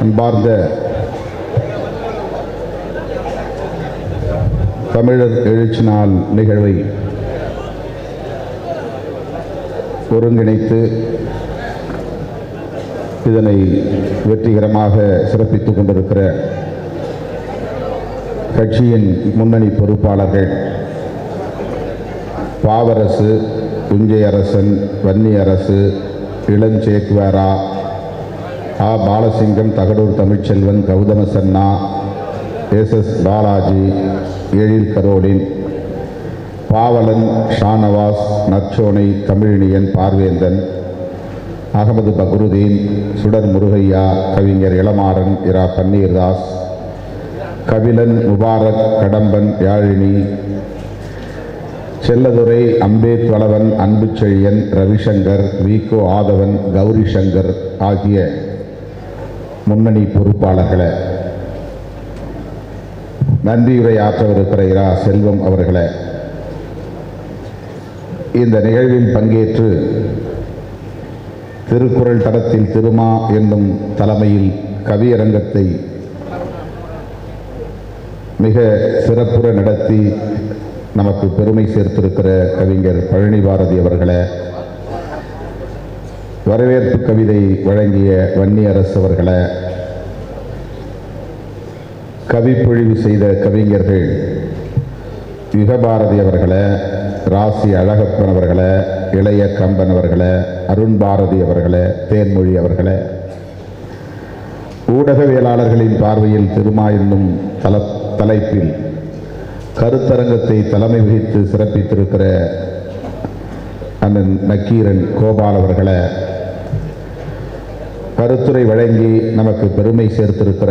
அன்பார்ந்த தமிழர் எழுச்சி நாள் நிகழ்வை ஒருங்கிணைத்து இதனை வெற்றிகரமாக சிறப்பித்துக் கொண்டிருக்கிற கட்சியின் முன்னணி பொறுப்பாளர்கள் பாவரசு புஞ்சை Arasan Vanni Arasu Ilanchekuvara A Balasingam Thagadur Thamizhselvan Gowthama Sanna S S Balaji Ezhil Caroline Paavalan Shanavas Narsonai Thamizhiniyan Parvendhan Ahamed Bakrudeen Sudar Murugaiah கவிஞர் இளமாறன் இரா பன்னீர்தாஸ் கபிலன் முபாரக் கடம்பன் யாழினி செல்லதுரை அம்பேத் வளவன் அன்புச்செழியன் ரவிசங்கர் விகோ ஆதவன் கௌரி சங்கர் ஆகிய முன்னணி பொறுப்பாளர்களை நன்றியுரை ஆற்றவிருக்கிற இரா செல்வம் அவர்களை இந்த நிகழ்வில் பங்கேற்று திருக்குறள் தடத்தில் திருமா என்னும் தலைமையில் கவியரங்கத்தை மிக சிறப்புற நடத்தி நமக்கு பெருமை சேர்த்திருக்கிற கவிஞர் பழனி பாரதி அவர்களை வரவேற்பு கவிதை வழங்கிய வன்னி அரசு அவர்களை கவிப்பொழிவு செய்த கவிஞர்கள் யுகபாரதி அவர்களை ராசி அழகப்பன் அவர்களை இளைய கம்பன் அவர்களை அருண் பாரதி அவர்களை தேன்மொழி அவர்களை ஊடகவியலாளர்களின் பார்வையில் திருமா என்னும் தல தலைப்பில் கருத்தரங்கத்தை தலைமை வகித்து சிறப்பித்திருக்கிற அண்ணன் நக்கீரன் கோபால் அவர்களை கருத்துரை வழங்கி நமக்கு பெருமை சேர்த்திருக்கிற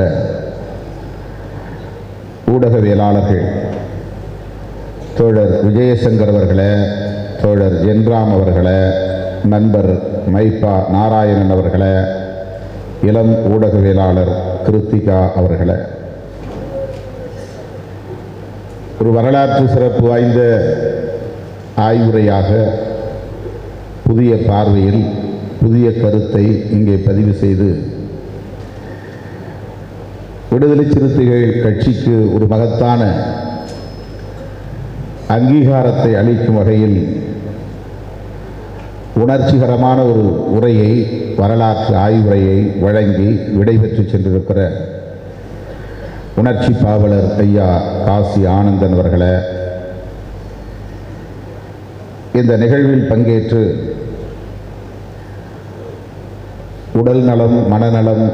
ஊடகவியலாளர்கள் தோழர் விஜயசங்கர் அவர்களே தோழர் ஜென்ராம் அவர்களே நண்பர் மைப்பா நாராயணன் அவர்களே இளம் ஊடகவியலாளர் கிருத்திகா அவர்களே ஒரு வரலாற்று சிறப்பு வாய்ந்த ஆய்வுரையாக புதிய பார்வையில் புதிய கருத்தை இங்கே பதிவு செய்து விடுதலை சிறுத்தைகள் கட்சிக்கு ஒரு மகத்தான அங்கீகாரத்தை அளிக்கும் வகையில் உணர்ச்சிகரமான ஒரு உரையை வரலாற்று ஆய்வுரையை வழங்கி விடைபெற்று சென்றிருக்கிற உணர்ச்சி பாவலர் ஐயா காசி ஆனந்தன் அவர்களை இந்த நிகழ்வில் பங்கேற்று உடல் நலம் மனநலம்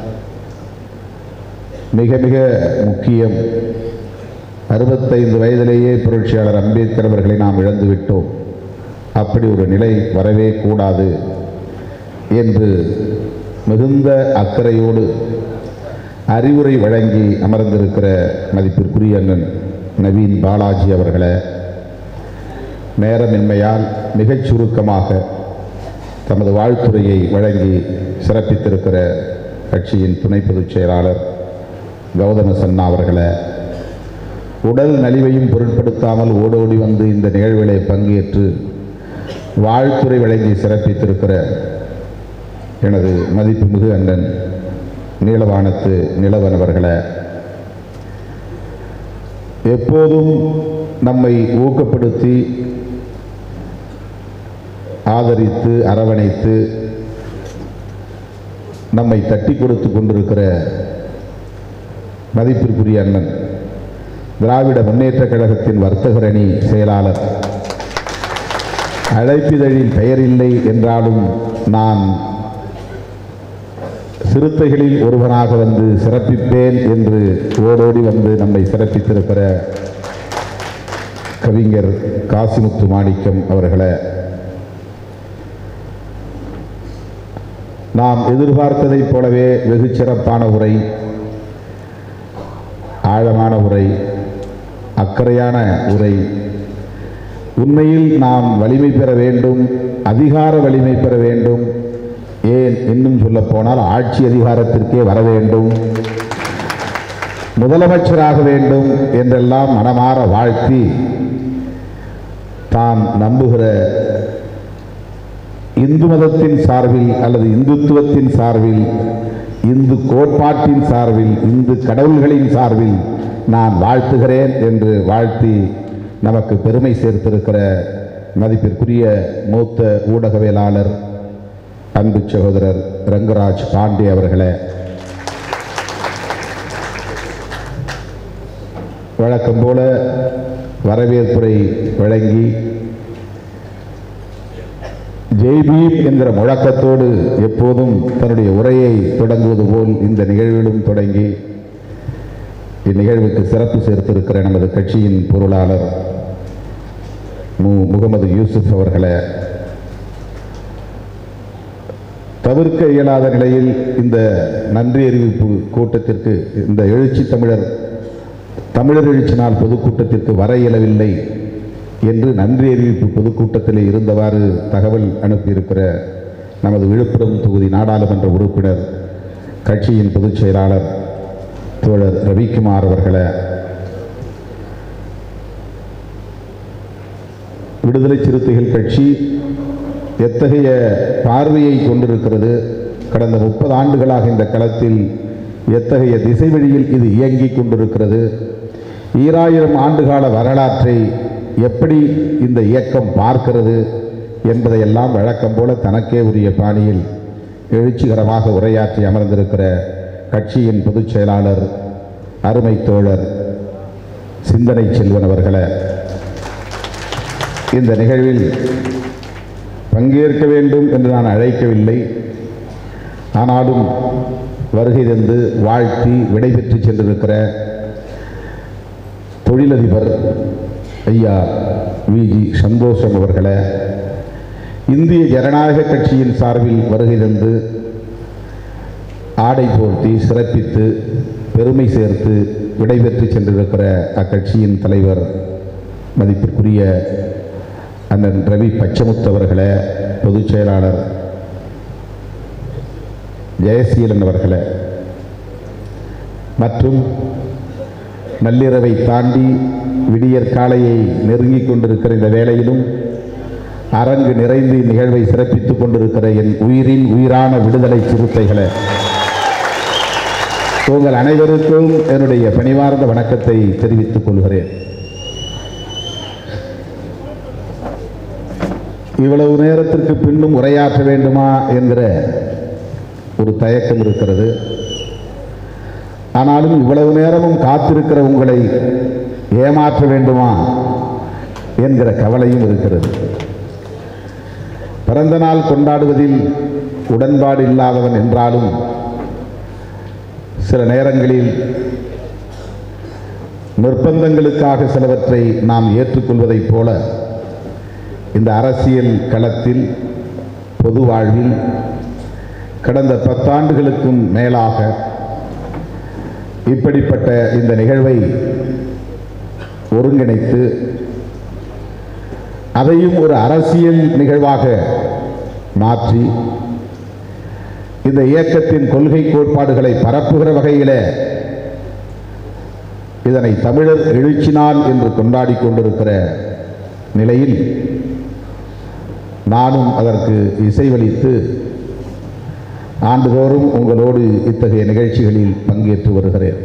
மிக மிக முக்கியம் அறுபத்தைந்து வயதிலேயே புரட்சியாளர் அம்பேத்கர் அவர்களை நாம் இழந்துவிட்டோம் அப்படி ஒரு நிலை வரவே கூடாது என்று மிகுந்த அக்கறையோடு அறிவுரை வழங்கி அமர்ந்திருக்கிற மதிப்பிற்குரிய அண்ணன் நவீன் பாலாஜி அவர்களை நேரமின்மையால் மிகச் சுருக்கமாக தமது வாழ்த்துறையை வழங்கி சிறப்பித்திருக்கிற கட்சியின் துணை பொதுச் செயலாளர் கௌதம சன்னா அவர்களை உடல் நலிவையும் பொருட்படுத்தாமல் ஓடோடி வந்து இந்த நிகழ்விலே பங்கேற்று வாழ்த்துறை வழங்கி சிறப்பித்திருக்கிற எனது மதிப்புமிகு அண்ணன் நீலவானத்து நிலவன் அவர்களை எப்போதும் நம்மை ஊக்கப்படுத்தி ஆதரித்து அரவணைத்து நம்மை தட்டி கொடுத்து கொண்டிருக்கிற மதிப்பிற்குரிய அண்ணன் திராவிட முன்னேற்றக் கழகத்தின் வர்த்தகரணி செயலாளர் அழைப்பிதழில் பெயர் இல்லை என்றாலும் நான் சிறுத்தைகளில் ஒருவனாக வந்து சிறப்பிப்பேன் என்று ஓடோடி வந்து நம்மை சிறப்பித்திருக்கிற கவிஞர் காசிமுத்து மாணிக்கம் அவர்களை நாம் எதிர்பார்த்ததைப் போலவே வெகு சிறப்பான உரை ஆழமான உரை அக்கறையான உரை உண்மையில் நாம் வலிமை பெற வேண்டும் அதிகார வலிமை பெற வேண்டும் ஏன் இன்னும் சொல்ல போனால் ஆட்சி அதிகாரத்திற்கே வர வேண்டும் முதலமைச்சராக வேண்டும் என்றெல்லாம் மனமாற வாழ்த்தி தான் நம்புகிற இந்து மதத்தின் சார்பில் அல்லது இந்துத்துவத்தின் சார்பில் இந்து கோட்பாட்டின் சார்பில் இந்து கடவுள்களின் சார்பில் நான் வாழ்த்துகிறேன் என்று வாழ்த்தி நமக்கு பெருமை சேர்த்திருக்கிற மதிப்பிற்குரிய மூத்த ஊடகவியலாளர் அன்பு சகோதரர் ரங்கராஜ் பாண்டே அவர்களே வழக்கம் போல வரவேற்புரை வழங்கி ஜெய்பீம் என்கிற முழக்கத்தோடு எப்போதும் தன்னுடைய உரையை தொடங்குவது போல் இந்த நிகழ்விலும் தொடங்கி இந்நிகழ்வுக்கு சிறப்பு சேர்த்திருக்கிற நமது கட்சியின் பொருளாளர் மு முகமது யூசுப் அவர்களை தவிர்க்க இயலாத நிலையில் இந்த நன்றி அறிவிப்பு கூட்டத்திற்கு இந்த எழுச்சி தமிழர் தமிழர் எழுச்சி நாள் பொதுக்கூட்டத்திற்கு வர இயலவில்லை என்று நன்றி அறிவிப்பு பொதுக்கூட்டத்திலே இருந்தவாறு தகவல் அனுப்பியிருக்கிற நமது விழுப்புரம் தொகுதி நாடாளுமன்ற உறுப்பினர் கட்சியின் பொதுச் செயலாளர் தோழர் ரவிக்குமார் அவர்களை விடுதலை சிறுத்தைகள் கட்சி எத்தகைய பார்வையை கொண்டிருக்கிறது கடந்த முப்பது ஆண்டுகளாக இந்த களத்தில் எத்தகைய திசை வழியில் இது இயங்கிக் கொண்டிருக்கிறது ஈராயிரம் ஆண்டுகால வரலாற்றை எப்படி இந்த இயக்கம் பார்க்கிறது என்பதையெல்லாம் வழக்கம் போல தனக்கே உரிய பாணியில் எழுச்சிகரமாக உரையாற்றி அமர்ந்திருக்கிற கட்சியின் பொதுச் செயலாளர் அருமை தோழர் சிந்தனை செல்வன் அவர்களை இந்த நிகழ்வில் பங்கேற்க வேண்டும் என்று நான் அழைக்கவில்லை ஆனாலும் வருகை தந்து வாழ்த்தி விடைபெற்று சென்றிருக்கிற தொழிலதிபர் ஐயா விஜி சந்தோஷம் அவர்களை இந்திய ஜனநாயக கட்சியின் சார்பில் வருகை தந்து ஆடை போர்த்தி சிறப்பித்து பெருமை சேர்த்து விடைபெற்று சென்றிருக்கிற அக்கட்சியின் தலைவர் மதிப்பிற்குரிய அண்ணன் ரவி பச்சமுத்து அவர்களே பொதுச் செயலாளர் ஜெயசீலன் அவர்களே மற்றும் நள்ளிரவை தாண்டி விடியற் காலையை நெருங்கிக் கொண்டிருக்கிற இந்த வேளையிலும் அரங்கு நிறைந்து இந்நிகழ்வை சிறப்பித்துக் கொண்டிருக்கிற என் உயிரின் உயிரான விடுதலை சிறுத்தைகளே உங்கள் அனைவருக்கும் என்னுடைய பணிவார்ந்த வணக்கத்தை தெரிவித்துக் கொள்கிறேன் இவ்வளவு நேரத்திற்கு பின்னும் உரையாற்ற வேண்டுமா என்கிற ஒரு தயக்கம் இருக்கிறது ஆனாலும் இவ்வளவு நேரமும் காத்திருக்கிற உங்களை ஏமாற்ற வேண்டுமா என்கிற கவலையும் இருக்கிறது பிறந்த நாள் கொண்டாடுவதில் உடன்பாடு இல்லாதவன் என்றாலும் சில நேரங்களில் நிர்பந்தங்களுக்காக சிலவற்றை நாம் ஏற்றுக்கொள்வதைப் போல இந்த அரசியல் களத்தில் பொது வாழ்வில் கடந்த பத்தாண்டுகளுக்கும் மேலாக இப்படிப்பட்ட இந்த நிகழ்வை ஒருங்கிணைத்து அதையும் ஒரு அரசியல் நிகழ்வாக மாற்றி இந்த இயக்கத்தின் கொள்கை கோட்பாடுகளை பரப்புகிற வகையிலே இதனை தமிழர் எழுச்சி நாள் என்று கொண்டாடி கொண்டிருக்கிற நிலையில் நானும் அதற்கு இசைவளித்து ஆண்டுதோறும் உங்களோடு இத்தகைய நிகழ்ச்சிகளில் பங்கேற்று வருகிறேன்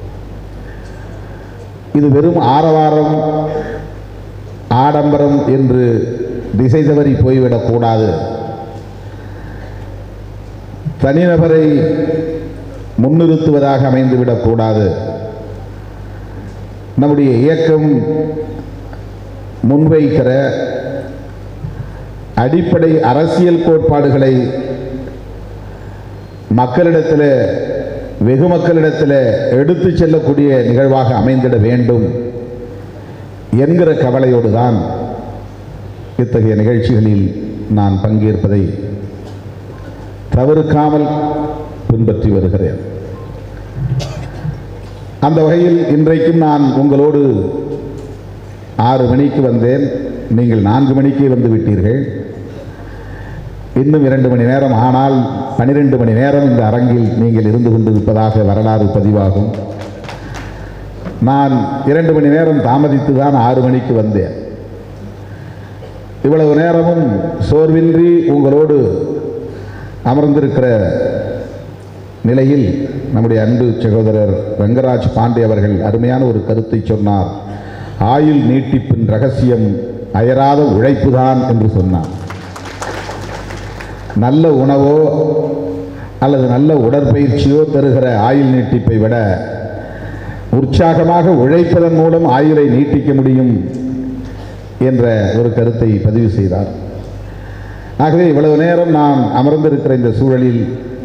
இது வெறும் ஆரவாரம் ஆடம்பரம் என்று திசை தவறி போய்விடக்கூடாது தனிநபரை முன்னிறுத்துவதாக அமைந்துவிடக்கூடாது நம்முடைய இயக்கம் முன்வைக்கிற அடிப்படை அரசியல் கோட்பாடுகளை மக்களிடத்தில் வெகு மக்களிடத்தில் எடுத்து செல்லக்கூடிய நிகழ்வாக அமைந்திட வேண்டும் என்கிற கவலையோடு தான் இத்தகைய நிகழ்ச்சிகளில் நான் பங்கேற்பதை தவிர்க்காமல் பின்பற்றி வருகிறேன் அந்த வகையில் இன்றைக்கும் நான் உங்களோடு ஆறு மணிக்கு வந்தேன் நீங்கள் நான்கு மணிக்கே வந்து விட்டீர்கள் இன்னும் இரண்டு மணி நேரம் ஆனால் பனிரெண்டு மணி நேரம் இந்த அரங்கில் நீங்கள் இருந்து கொண்டிருப்பதாக வரலாறு பதிவாகும் நான் இரண்டு மணி நேரம் தாமதித்து தான் ஆறு மணிக்கு வந்தேன் இவ்வளவு நேரமும் சோர்வின்றி உங்களோடு அமர்ந்திருக்கிற நிலையில் நம்முடைய அன்பு சகோதரர் வெங்கராஜ் பாண்டே அவர்கள் அருமையான ஒரு கருத்தை சொன்னார் ஆயுள் நீட்டிப்பின் ரகசியம் அயராத உழைப்புதான் என்று சொன்னார் நல்ல உணவோ அல்லது நல்ல உடற்பயிற்சியோ தருகிற ஆயுள் நீட்டிப்பை விட உற்சாகமாக உழைப்பதன் மூலம் ஆயுளை நீட்டிக்க முடியும் என்ற ஒரு கருத்தை பதிவு செய்தார் ஆகவே இவ்வளவு நேரம் நாம் அமர்ந்திருக்கிற இந்த சூழலில்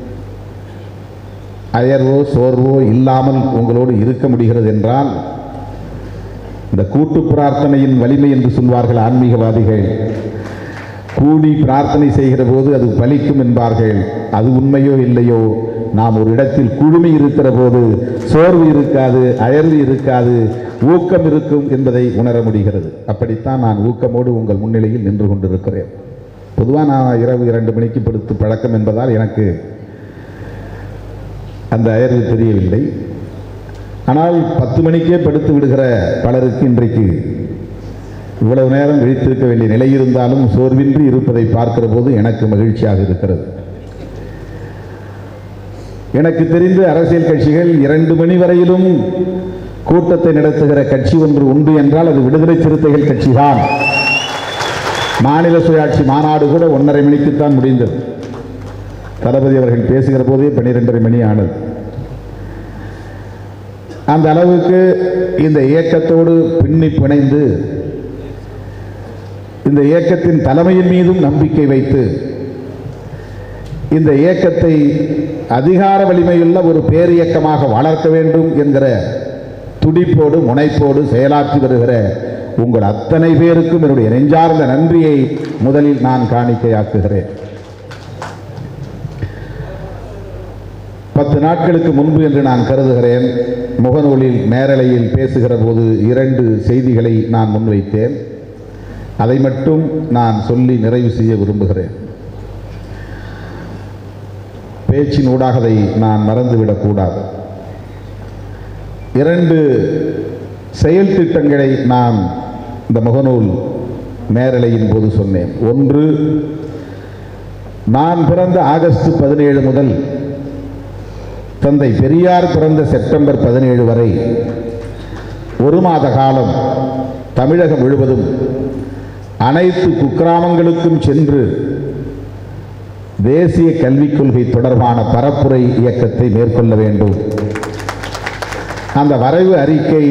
அயர்வோ சோர்வோ இல்லாமல் உங்களோடு இருக்க முடிகிறது என்றால் இந்த கூட்டு பிரார்த்தனையின் வலிமை என்று சொல்வார்கள் ஆன்மீகவாதிகள் கூடி பிரார்த்தனை செய்கிற போது அது பலிக்கும் என்பார்கள் அது உண்மையோ இல்லையோ நாம் ஒரு இடத்தில் குழுமி இருக்கிற போது சோர்வு இருக்காது அயர்வு இருக்காது ஊக்கம் இருக்கும் என்பதை உணர முடிகிறது அப்படித்தான் நான் ஊக்கமோடு உங்கள் முன்னிலையில் நின்று கொண்டிருக்கிறேன் பொதுவாக நான் இரவு இரண்டு மணிக்கு படுத்து பழக்கம் என்பதால் எனக்கு அந்த அயர்வு தெரியவில்லை ஆனால் பத்து மணிக்கே படுத்து விடுகிற பலருக்கு இன்றைக்கு இவ்வளவு நேரம் விழித்திருக்க வேண்டிய நிலை இருந்தாலும் சோர்வின்றி இருப்பதை பார்க்கிற போது எனக்கு மகிழ்ச்சியாக இருக்கிறது எனக்கு தெரிந்த அரசியல் கட்சிகள் இரண்டு மணி வரையிலும் கூட்டத்தை நடத்துகிற கட்சி ஒன்று உண்டு என்றால் அது விடுதலை சிறுத்தைகள் கட்சிதான் மாநில சுயாட்சி மாநாடு கூட ஒன்றரை மணிக்குத்தான் முடிந்தது தளபதி அவர்கள் பேசுகிற போதே பன்னிரெண்டரை மணி ஆனது அந்த அளவுக்கு இந்த இயக்கத்தோடு பின்னி பிணைந்து இந்த இயக்கத்தின் தலைமையின் மீதும் நம்பிக்கை வைத்து இந்த இயக்கத்தை அதிகார வலிமையுள்ள ஒரு பேரியக்கமாக வளர்க்க வேண்டும் என்கிற துடிப்போடு முனைப்போடு செயலாற்றி வருகிற உங்கள் அத்தனை பேருக்கும் என்னுடைய நெஞ்சார்ந்த நன்றியை முதலில் நான் காணிக்கையாக்குகிறேன் பத்து நாட்களுக்கு முன்பு என்று நான் கருதுகிறேன் முகநூலில் நேரலையில் பேசுகிற போது இரண்டு செய்திகளை நான் முன்வைத்தேன் அதை மட்டும் நான் சொல்லி நிறைவு செய்ய விரும்புகிறேன் பேச்சின் ஊடாக அதை நான் மறந்துவிடக்கூடாது இரண்டு செயல் திட்டங்களை நான் இந்த முகநூல் நேரலையின் போது சொன்னேன் ஒன்று நான் பிறந்த ஆகஸ்ட் பதினேழு முதல் தந்தை பெரியார் பிறந்த செப்டம்பர் பதினேழு வரை ஒரு மாத காலம் தமிழகம் முழுவதும் அனைத்து குக்கிராமங்களுக்கும் சென்று தேசிய கல்விக் கொள்கை தொடர்பான பரப்புரை இயக்கத்தை மேற்கொள்ள வேண்டும் அந்த வரைவு அறிக்கை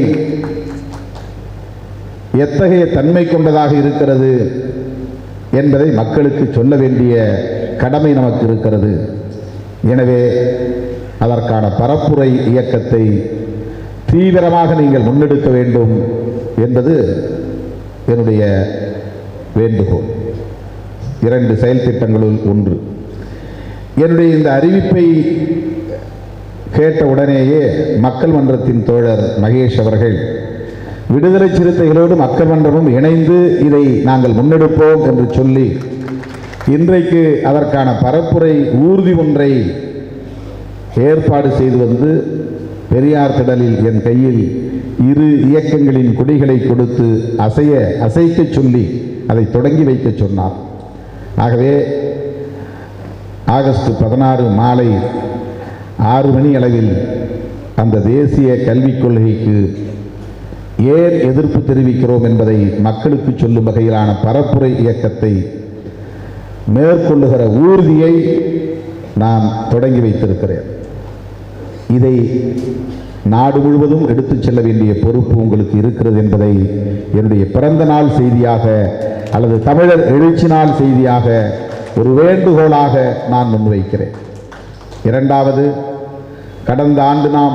எத்தகைய தன்மை கொண்டதாக இருக்கிறது என்பதை மக்களுக்கு சொல்ல வேண்டிய கடமை நமக்கு இருக்கிறது எனவே அதற்கான பரப்புரை இயக்கத்தை தீவிரமாக நீங்கள் முன்னெடுக்க வேண்டும் என்பது என்னுடைய வேண்டுகோள் இரண்டு செயல் திட்டங்களுள் ஒன்று என்னுடைய இந்த அறிவிப்பை கேட்ட உடனேயே மக்கள் மன்றத்தின் தோழர் மகேஷ் அவர்கள் விடுதலை சிறுத்தைகளோடு மக்கள் மன்றமும் இணைந்து இதை நாங்கள் முன்னெடுப்போம் என்று சொல்லி இன்றைக்கு அதற்கான பரப்புரை ஊர்தி ஒன்றை ஏற்பாடு செய்து வந்து பெரியார் திடலில் என் கையில் இரு இயக்கங்களின் கொடிகளை கொடுத்து அசைய அசைக்க சொல்லி அதை தொடங்கி வைக்க சொன்னார் ஆகவே ஆகஸ்ட் பதினாறு மாலை ஆறு மணி அளவில் அந்த தேசிய கல்விக் கொள்கைக்கு ஏன் எதிர்ப்பு தெரிவிக்கிறோம் என்பதை மக்களுக்கு சொல்லும் வகையிலான பரப்புரை இயக்கத்தை மேற்கொள்ளுகிற ஊர்தியை நான் தொடங்கி வைத்திருக்கிறேன் இதை நாடு முழுவதும் எடுத்துச் செல்ல வேண்டிய பொறுப்பு உங்களுக்கு இருக்கிறது என்பதை என்னுடைய பிறந்த நாள் செய்தியாக அல்லது தமிழர் எழுச்சி நாள் செய்தியாக ஒரு வேண்டுகோளாக நான் முன்வைக்கிறேன் இரண்டாவது கடந்த ஆண்டு நாம்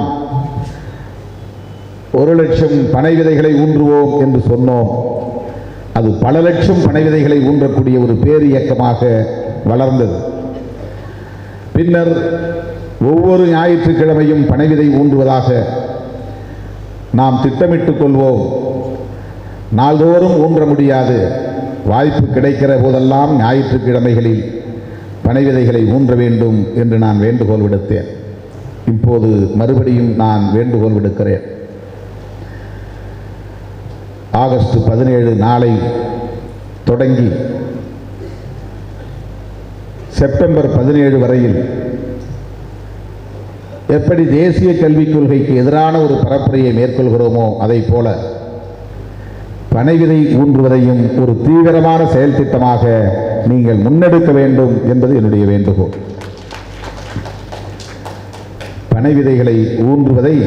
ஒரு லட்சம் பனை விதைகளை ஊன்றுவோம் என்று சொன்னோம் அது பல லட்சம் பனை விதைகளை ஊன்றக்கூடிய ஒரு பேர் இயக்கமாக வளர்ந்தது பின்னர் ஒவ்வொரு ஞாயிற்றுக்கிழமையும் பனை விதை ஊன்றுவதாக நாம் திட்டமிட்டுக் கொள்வோம் நாள்தோறும் ஊன்ற முடியாது வாய்ப்பு கிடைக்கிற போதெல்லாம் ஞாயிற்றுக்கிழமைகளில் பனை விதைகளை ஊன்ற வேண்டும் என்று நான் வேண்டுகோள் விடுத்தேன் இப்போது மறுபடியும் நான் வேண்டுகோள் விடுக்கிறேன் ஆகஸ்ட் பதினேழு நாளை தொடங்கி செப்டம்பர் பதினேழு வரையில் எப்படி தேசிய கல்விக் கொள்கைக்கு எதிரான ஒரு பரப்புரையை மேற்கொள்கிறோமோ அதைப் போல பனைவிதை ஊன்றுவதையும் ஒரு தீவிரமான செயல் திட்டமாக நீங்கள் முன்னெடுக்க வேண்டும் என்பது என்னுடைய வேண்டுகோள் பனை விதைகளை ஊன்றுவதை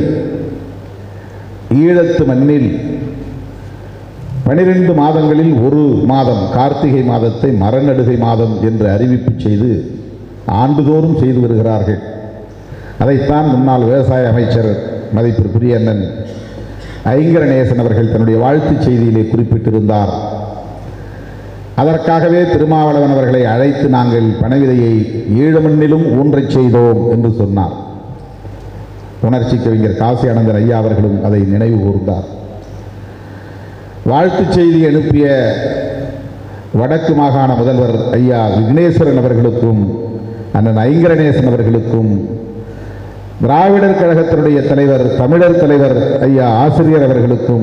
ஈழத்து மண்ணில் பனிரெண்டு மாதங்களில் ஒரு மாதம் கார்த்திகை மாதத்தை மரநடுகை மாதம் என்று அறிவிப்பு செய்து ஆண்டுதோறும் செய்து வருகிறார்கள் அதைத்தான் முன்னாள் விவசாய அமைச்சர் மதிப்பிற்குரிய அண்ணன் ஐங்கரநேசன் அவர்கள் தன்னுடைய வாழ்த்துச் செய்தியிலே குறிப்பிட்டிருந்தார் அதற்காகவே திருமாவளவன் அவர்களை அழைத்து நாங்கள் பணவிதையை ஈழமண்ணிலும் ஊன்றச் செய்தோம் என்று சொன்னார் உணர்ச்சி கவிஞர் காசி ஆனந்தன் ஐயா அவர்களும் அதை நினைவு கூர்ந்தார் வாழ்த்துச் செய்தி அனுப்பிய வடக்கு மாகாண முதல்வர் ஐயா விக்னேஸ்வரன் அவர்களுக்கும் அண்ணன் ஐங்கரநேசன் அவர்களுக்கும் திராவிடர் கழகத்தினுடைய தலைவர் தமிழர் தலைவர் ஐயா ஆசிரியர் அவர்களுக்கும்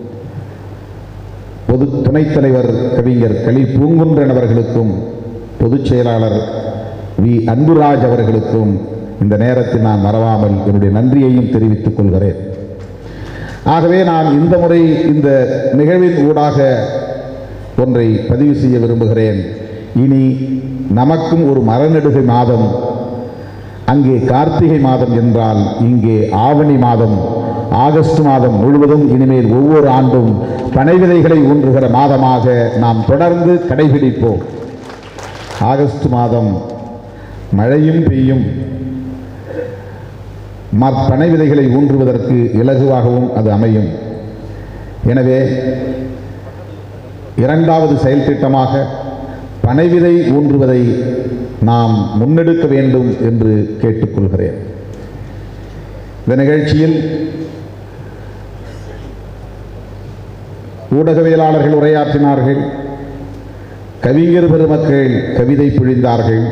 பொது துணைத் தலைவர் கவிஞர் களி பூங்குன்றன் அவர்களுக்கும் பொதுச் செயலாளர் வி அன்புராஜ் அவர்களுக்கும் இந்த நேரத்தில் நான் மறவாமல் என்னுடைய நன்றியையும் தெரிவித்துக் கொள்கிறேன் ஆகவே நான் இந்த முறை இந்த நிகழ்வின் ஊடாக ஒன்றை பதிவு செய்ய விரும்புகிறேன் இனி நமக்கும் ஒரு மரநெடுகை மாதம் அங்கே கார்த்திகை மாதம் என்றால் இங்கே ஆவணி மாதம் ஆகஸ்ட் மாதம் முழுவதும் இனிமேல் ஒவ்வொரு ஆண்டும் பனை விதைகளை ஊன்றுகிற மாதமாக நாம் தொடர்ந்து கடைபிடிப்போம் ஆகஸ்ட் மாதம் மழையும் பெய்யும் மற் பனை விதைகளை ஊன்றுவதற்கு இலகுவாகவும் அது அமையும் எனவே இரண்டாவது செயல் திட்டமாக பனை விதை ஊன்றுவதை நாம் முன்னெடுக்க வேண்டும் என்று கேட்டுக்கொள்கிறேன் இந்த நிகழ்ச்சியில் ஊடகவியலாளர்கள் உரையாற்றினார்கள் கவிஞர் பெருமக்கள் கவிதை பிழிந்தார்கள்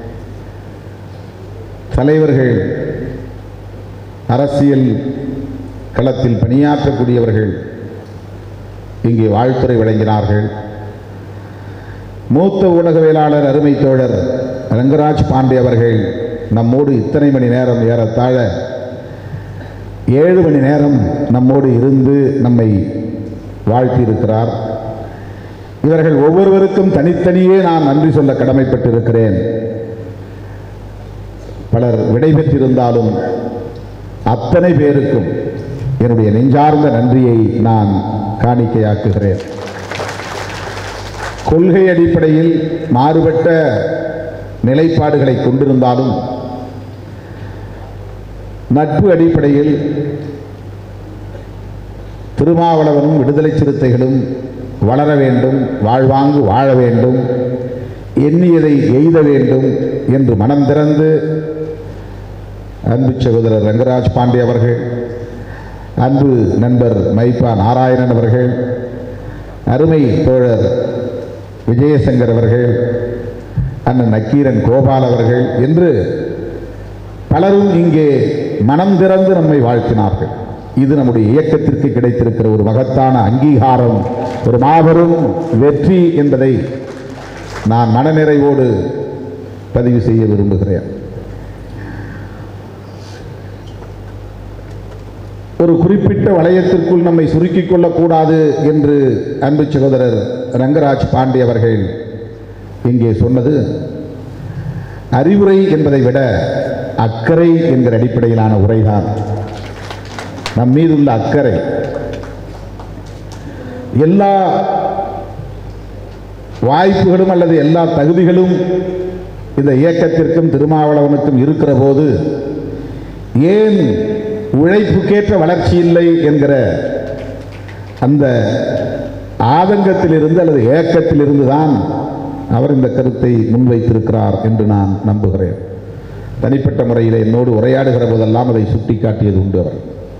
தலைவர்கள் அரசியல் களத்தில் பணியாற்றக்கூடியவர்கள் இங்கே வாழ்த்துறை வழங்கினார்கள் மூத்த ஊடகவியலாளர் அருமை தோழர் ரங்கராஜ் பாண்டே அவர்கள் நம்மோடு இத்தனை மணி நேரம் ஏறத்தாழ ஏழு மணி நேரம் நம்மோடு இருந்து நம்மை வாழ்த்தியிருக்கிறார் இவர்கள் ஒவ்வொருவருக்கும் தனித்தனியே நான் நன்றி சொல்ல கடமைப்பட்டிருக்கிறேன் பலர் விடைபெற்றிருந்தாலும் அத்தனை பேருக்கும் என்னுடைய நெஞ்சார்ந்த நன்றியை நான் காணிக்கையாக்குகிறேன் கொள்கை அடிப்படையில் மாறுபட்ட நிலைப்பாடுகளை கொண்டிருந்தாலும் நட்பு அடிப்படையில் திருமாவளவனும் விடுதலை சிறுத்தைகளும் வளர வேண்டும் வாழ்வாங்கு வாழ வேண்டும் எண்ணியதை எய்த வேண்டும் என்று மனம் திறந்து அன்பு சகோதரர் ரங்கராஜ் பாண்டே அவர்கள் அன்பு நண்பர் மைப்பா நாராயணன் அவர்கள் அருமை தோழர் விஜயசங்கர் அவர்கள் அண்ணன் நக்கீரன் கோபால் அவர்கள் என்று பலரும் இங்கே மனம் திறந்து நம்மை வாழ்த்தினார்கள் இது நம்முடைய இயக்கத்திற்கு கிடைத்திருக்கிற ஒரு மகத்தான அங்கீகாரம் ஒரு மாபெரும் வெற்றி என்பதை நான் மனநிறைவோடு பதிவு செய்ய விரும்புகிறேன் ஒரு குறிப்பிட்ட வளையத்திற்குள் நம்மை சுருக்கிக் கொள்ளக்கூடாது என்று அன்பு சகோதரர் ரங்கராஜ் பாண்டே அவர்கள் இங்கே சொன்னது அறிவுரை என்பதை விட அக்கறை என்கிற அடிப்படையிலான உரைதான் நம் மீதுள்ள அக்கறை எல்லா வாய்ப்புகளும் அல்லது எல்லா தகுதிகளும் இந்த இயக்கத்திற்கும் திருமாவளவனுக்கும் இருக்கிற போது ஏன் உழைப்புக்கேற்ற வளர்ச்சி இல்லை என்கிற அந்த ஆதங்கத்திலிருந்து அல்லது ஏக்கத்திலிருந்து தான் அவர் இந்த கருத்தை முன்வைத்திருக்கிறார் என்று நான் நம்புகிறேன் தனிப்பட்ட முறையில் என்னோடு உரையாடுகிற போதெல்லாம் அதை சுட்டிக்காட்டியது உண்டு அவர்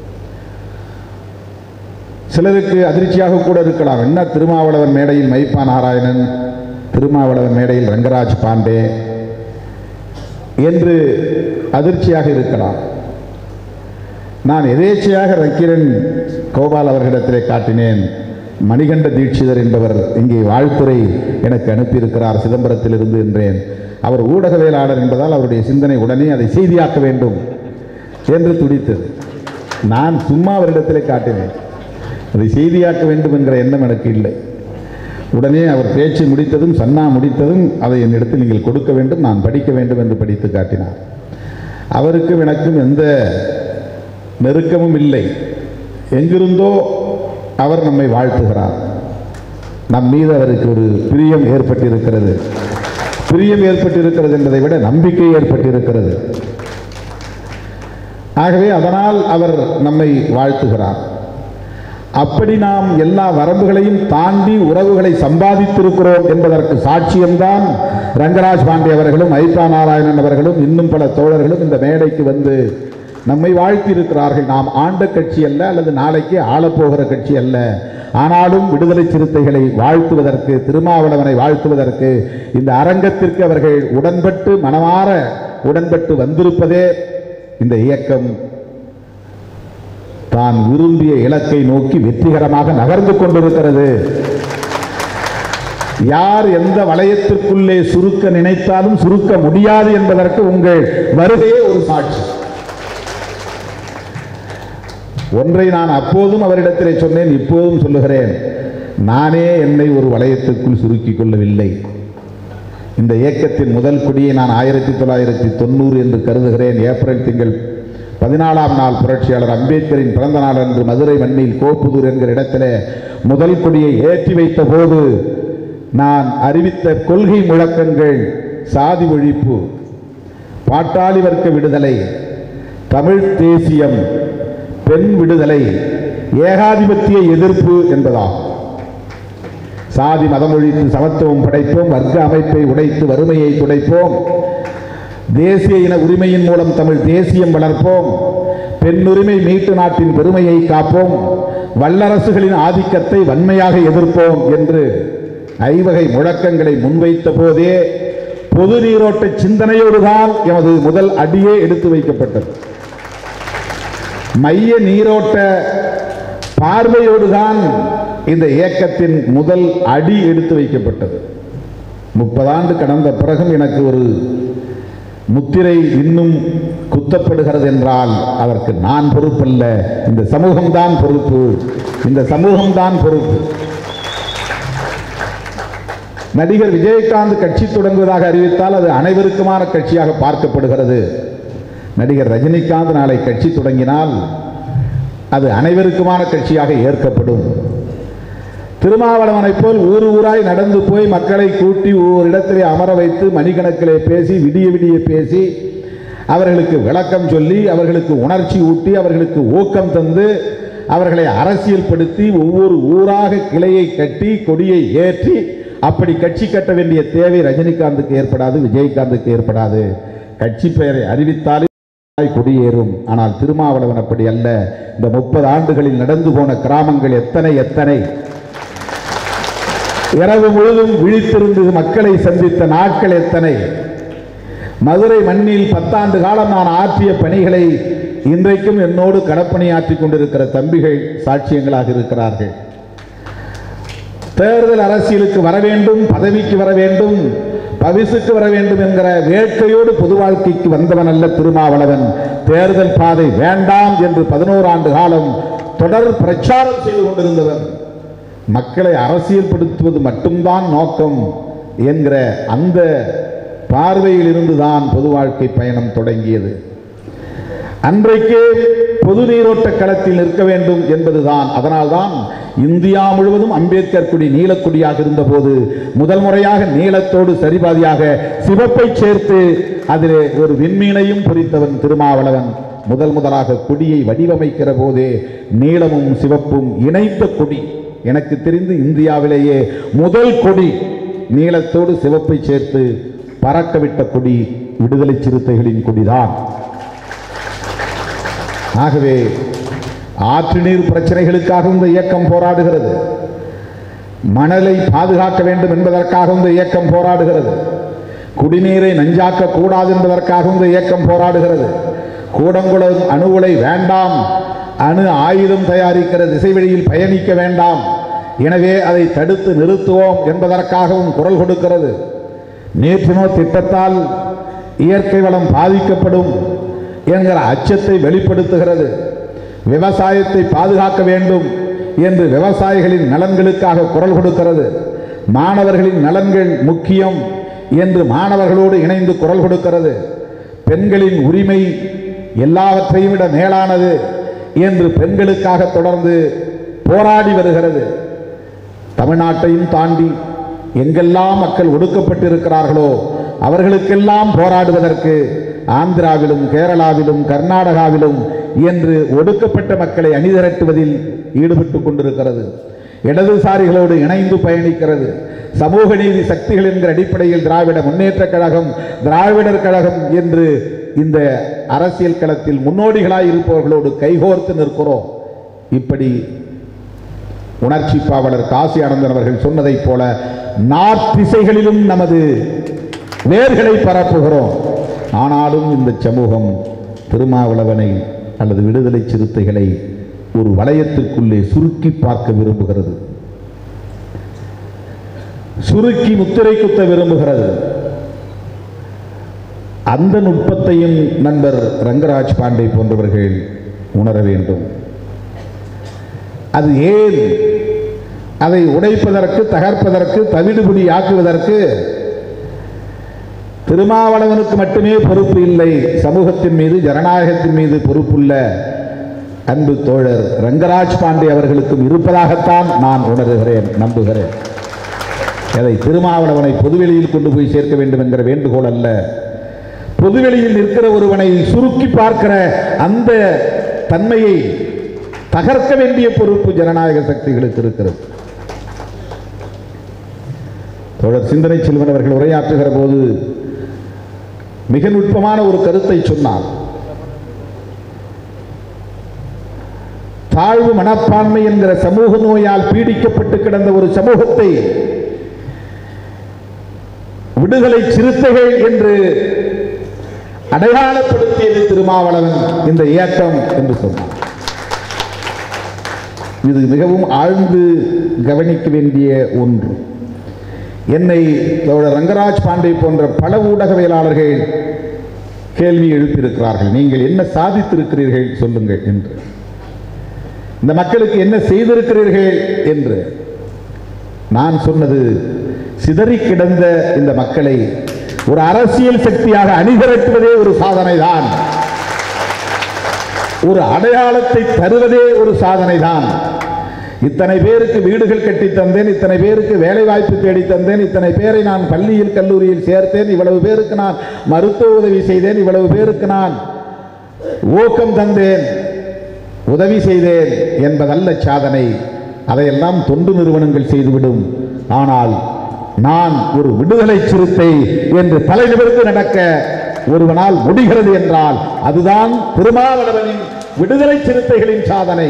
சிலருக்கு அதிர்ச்சியாக கூட இருக்கலாம் என்ன திருமாவளவன் மேடையில் மைப்பா நாராயணன் திருமாவளவன் மேடையில் ரங்கராஜ் பாண்டே என்று அதிர்ச்சியாக இருக்கலாம் நான் எதேச்சையாக நக்கீரன் கோபால் அவர்களிடத்திலே காட்டினேன் மணிகண்ட தீட்சிதர் என்பவர் இங்கே வாழ்த்துறை எனக்கு அனுப்பியிருக்கிறார் சிதம்பரத்திலிருந்து என்றேன் அவர் ஊடகவியலாளர் என்பதால் அவருடைய சிந்தனை உடனே அதை செய்தியாக்க வேண்டும் என்று துடித்தது நான் சும்மா அவரிடத்திலே காட்டினேன் அதை செய்தியாக்க வேண்டும் என்கிற எண்ணம் எனக்கு இல்லை உடனே அவர் பேச்சு முடித்ததும் சன்னா முடித்ததும் அதை என்னிடத்தில் நீங்கள் கொடுக்க வேண்டும் நான் படிக்க வேண்டும் என்று படித்து காட்டினார் அவருக்கும் எனக்கும் எந்த நெருக்கமும் இல்லை எங்கிருந்தோ அவர் நம்மை வாழ்த்துகிறார் நம் மீது அவருக்கு ஒரு பிரியம் ஏற்பட்டிருக்கிறது பிரியம் ஏற்பட்டிருக்கிறது என்பதை விட நம்பிக்கை ஏற்பட்டிருக்கிறது ஆகவே அதனால் அவர் நம்மை வாழ்த்துகிறார் அப்படி நாம் எல்லா வரம்புகளையும் தாண்டி உறவுகளை சம்பாதித்திருக்கிறோம் என்பதற்கு சாட்சியம்தான் ரங்கராஜ் பாண்டே அவர்களும் ஐப்பா நாராயணன் அவர்களும் இன்னும் பல தோழர்களும் இந்த மேடைக்கு வந்து நம்மை வாழ்த்தியிருக்கிறார்கள் நாம் ஆண்ட கட்சி அல்ல அல்லது நாளைக்கு ஆளப்போகிற கட்சி அல்ல ஆனாலும் விடுதலை சிறுத்தைகளை வாழ்த்துவதற்கு திருமாவளவனை வாழ்த்துவதற்கு இந்த அரங்கத்திற்கு அவர்கள் உடன்பட்டு மனமாற உடன்பட்டு வந்திருப்பதே இந்த இயக்கம் தான் விரும்பிய இலக்கை நோக்கி வெற்றிகரமாக நகர்ந்து கொண்டிருக்கிறது யார் எந்த வளையத்திற்குள்ளே சுருக்க நினைத்தாலும் சுருக்க முடியாது என்பதற்கு உங்கள் வருகையே ஒரு சாட்சி ஒன்றை நான் அப்போதும் அவரிடத்திலே சொன்னேன் இப்போதும் சொல்லுகிறேன் நானே என்னை ஒரு வளையத்திற்குள் சுருக்கிக் கொள்ளவில்லை இந்த இயக்கத்தின் முதல் கொடியை நான் ஆயிரத்தி தொள்ளாயிரத்தி தொண்ணூறு என்று கருதுகிறேன் ஏப்ரல் திங்கள் பதினாலாம் நாள் புரட்சியாளர் அம்பேத்கரின் பிறந்த நாள் அன்று மதுரை மண்ணில் கோப்புதூர் என்கிற இடத்திலே முதல் கொடியை ஏற்றி வைத்த போது நான் அறிவித்த கொள்கை முழக்கங்கள் சாதி ஒழிப்பு பாட்டாளி வர்க்க விடுதலை தமிழ் தேசியம் பெண் விடுதலை ஏகாதிபத்திய எதிர்ப்பு என்பதாகும் சாதி மதம் ஒழித்து சமத்துவம் படைப்போம் வர்க்க அமைப்பை உடைத்து வறுமையை துடைப்போம் தேசிய இன உரிமையின் மூலம் தமிழ் தேசியம் வளர்ப்போம் பெண்ணுரிமை மீட்டு நாட்டின் பெருமையை காப்போம் வல்லரசுகளின் ஆதிக்கத்தை வன்மையாக எதிர்ப்போம் என்று ஐவகை முழக்கங்களை முன்வைத்த போதே பொது நீரோட்ட சிந்தனையோடுதான் எமது முதல் அடியே எடுத்து வைக்கப்பட்டது மைய நீரோட்ட பார்வையோடுதான் இந்த இயக்கத்தின் முதல் அடி எடுத்து வைக்கப்பட்டது முப்பதாண்டு கடந்த பிறகும் எனக்கு ஒரு முத்திரை இன்னும் குத்தப்படுகிறது என்றால் அதற்கு நான் பொறுப்பல்ல இந்த சமூகம்தான் பொறுப்பு இந்த சமூகம்தான் பொறுப்பு நடிகர் விஜயகாந்த் கட்சி தொடங்குவதாக அறிவித்தால் அது அனைவருக்குமான கட்சியாக பார்க்கப்படுகிறது நடிகர் ரஜினிகாந்த் நாளை கட்சி தொடங்கினால் அது அனைவருக்குமான கட்சியாக ஏற்கப்படும் திருமாவளவனைப் போல் ஊர் ஊராய் நடந்து போய் மக்களை கூட்டி ஒரு இடத்திலே அமர வைத்து மணிக்கணக்கிலே பேசி விடிய விடிய பேசி அவர்களுக்கு விளக்கம் சொல்லி அவர்களுக்கு உணர்ச்சி ஊட்டி அவர்களுக்கு ஊக்கம் தந்து அவர்களை அரசியல்படுத்தி ஒவ்வொரு ஊராக கிளையை கட்டி கொடியை ஏற்றி அப்படி கட்சி கட்ட வேண்டிய தேவை ரஜினிகாந்துக்கு ஏற்படாது விஜயகாந்துக்கு ஏற்படாது கட்சி பெயரை அறிவித்தாலே கொடியேறும் ஆனால் திருமாவளவன் அப்படி அல்ல இந்த முப்பது ஆண்டுகளில் நடந்து போன கிராமங்கள் எத்தனை எத்தனை இரவு முழுதும் விழித்திருந்து மக்களை சந்தித்த நாட்கள் எத்தனை மதுரை மண்ணில் பத்தாண்டு காலம் நான் ஆற்றிய பணிகளை இன்றைக்கும் என்னோடு களப்பணியாற்றிக் கொண்டிருக்கிற தம்பிகள் சாட்சியங்களாக இருக்கிறார்கள் தேர்தல் அரசியலுக்கு வர வேண்டும் பதவிக்கு வர வேண்டும் பவிசுக்கு வர வேண்டும் என்கிற வேட்கையோடு பொது வாழ்க்கைக்கு வந்தவன் அல்ல திருமாவளவன் தேர்தல் பாதை வேண்டாம் என்று பதினோரு ஆண்டு காலம் தொடர் பிரச்சாரம் செய்து கொண்டிருந்தவன் மக்களை அரசியல்படுத்துவது மட்டும்தான் நோக்கம் என்கிற அந்த பார்வையில் இருந்துதான் பொது வாழ்க்கை பயணம் தொடங்கியது அன்றைக்கே பொது நீரோட்ட களத்தில் நிற்க வேண்டும் என்பதுதான் அதனால்தான் இந்தியா முழுவதும் அம்பேத்கர் கொடி நீலக்கொடியாக இருந்தபோது முதல் முறையாக நீலத்தோடு சரிபாதியாக சிவப்பை சேர்த்து அதிலே ஒரு விண்மீனையும் பொறித்தவன் திருமாவளவன் முதல் முதலாக கொடியை வடிவமைக்கிற போதே நீலமும் சிவப்பும் இணைத்த கொடி எனக்கு தெரிந்து இந்தியாவிலேயே முதல் கொடி நீலத்தோடு சிவப்பை சேர்த்து பறக்கவிட்ட கொடி விடுதலை சிறுத்தைகளின் கொடிதான் ஆகவே ஆற்று நீர் பிரச்சனைகளுக்காக இந்த இயக்கம் போராடுகிறது மணலை பாதுகாக்க வேண்டும் என்பதற்காக இந்த இயக்கம் போராடுகிறது குடிநீரை நஞ்சாக்க கூடாது என்பதற்காக இந்த இயக்கம் போராடுகிறது கூடங்குளம் அணு உலை வேண்டாம் அணு ஆயுதம் தயாரிக்கிற திசைவெளியில் பயணிக்க வேண்டாம் எனவே அதை தடுத்து நிறுத்துவோம் என்பதற்காகவும் குரல் கொடுக்கிறது நேற்றுமோ திட்டத்தால் இயற்கை வளம் பாதிக்கப்படும் என்கிற அச்சத்தை வெளிப்படுத்துகிறது விவசாயத்தை பாதுகாக்க வேண்டும் என்று விவசாயிகளின் நலன்களுக்காக குரல் கொடுக்கிறது மாணவர்களின் நலன்கள் முக்கியம் என்று மாணவர்களோடு இணைந்து குரல் கொடுக்கிறது பெண்களின் உரிமை எல்லாவற்றையும் விட மேலானது என்று பெண்களுக்காக தொடர்ந்து போராடி வருகிறது தமிழ்நாட்டையும் தாண்டி எங்கெல்லாம் மக்கள் ஒடுக்கப்பட்டிருக்கிறார்களோ அவர்களுக்கெல்லாம் போராடுவதற்கு ஆந்திராவிலும் கேரளாவிலும் கர்நாடகாவிலும் என்று ஒடுக்கப்பட்ட மக்களை அணிதிரட்டுவதில் ஈடுபட்டு கொண்டிருக்கிறது இடதுசாரிகளோடு இணைந்து பயணிக்கிறது சமூக நீதி சக்திகள் என்கிற அடிப்படையில் திராவிட முன்னேற்றக் கழகம் திராவிடர் கழகம் என்று இந்த அரசியல் களத்தில் முன்னோடிகளாய் இருப்பவர்களோடு கைகோர்த்து நிற்கிறோம் இப்படி உணர்ச்சி பாவலர் காசி ஆனந்தன் அவர்கள் சொன்னதைப் போல நார்த் திசைகளிலும் நமது வேர்களை பரப்புகிறோம் ஆனாலும் இந்த சமூகம் திருமாவளவனை அல்லது விடுதலை சிறுத்தைகளை ஒரு வளையத்துக்குள்ளே சுருக்கி பார்க்க விரும்புகிறது சுருக்கி முத்திரை குத்த விரும்புகிறது அந்த நுட்பத்தையும் நண்பர் ரங்கராஜ் பாண்டே போன்றவர்கள் உணர வேண்டும் அது ஏன் அதை உடைப்பதற்கு தகர்ப்பதற்கு தவிடுபடி ஆக்குவதற்கு திருமாவளவனுக்கு மட்டுமே பொறுப்பு இல்லை சமூகத்தின் மீது ஜனநாயகத்தின் மீது பொறுப்புள்ள அன்பு தோழர் ரங்கராஜ் பாண்டே அவர்களுக்கும் இருப்பதாகத்தான் நான் உணர்கிறேன் நம்புகிறேன் அதை திருமாவளவனை பொதுவெளியில் கொண்டு போய் சேர்க்க வேண்டும் என்கிற வேண்டுகோள் அல்ல பொதுவெளியில் நிற்கிற ஒருவனை சுருக்கி பார்க்கிற அந்த தன்மையை தகர்க்க வேண்டிய பொறுப்பு ஜனநாயக சக்திகளுக்கு இருக்கிறது தோழர் சிந்தனை செல்வன் அவர்கள் உரையாற்றுகிற போது மிக நுட்பமான ஒரு கருத்தை சொன்னார் தாழ்வு மனப்பான்மை என்கிற சமூக நோயால் பீடிக்கப்பட்டு கிடந்த ஒரு சமூகத்தை விடுதலை சிறுத்தைகள் என்று அடையாளப்படுத்தியது திருமாவளவன் இந்த இயக்கம் என்று சொன்னார் இது மிகவும் ஆழ்ந்து கவனிக்க வேண்டிய ஒன்று என்னை தோழர் ரங்கராஜ் பாண்டே போன்ற பல ஊடகவியலாளர்கள் கேள்வி எழுப்பியிருக்கிறார்கள் நீங்கள் என்ன சாதித்திருக்கிறீர்கள் சொல்லுங்கள் என்று இந்த மக்களுக்கு என்ன செய்திருக்கிறீர்கள் என்று நான் சொன்னது சிதறி கிடந்த இந்த மக்களை ஒரு அரசியல் சக்தியாக அணிதிரட்டுவதே ஒரு சாதனை தான் ஒரு அடையாளத்தை தருவதே ஒரு சாதனை தான் இத்தனை பேருக்கு வீடுகள் கட்டி தந்தேன் இத்தனை பேருக்கு வேலை வாய்ப்பு தேடி தந்தேன் இத்தனை பேரை நான் பள்ளியில் கல்லூரியில் சேர்த்தேன் இவ்வளவு பேருக்கு நான் மருத்துவ உதவி செய்தேன் இவ்வளவு பேருக்கு நான் ஊக்கம் தந்தேன் உதவி செய்தேன் என்பதல்ல சாதனை அதையெல்லாம் தொண்டு நிறுவனங்கள் செய்துவிடும் ஆனால் நான் ஒரு விடுதலை சிறுத்தை என்று தலைநிமிர்ந்து நடக்க ஒருவனால் முடிகிறது என்றால் அதுதான் திருமாவளவனின் விடுதலை சிறுத்தைகளின் சாதனை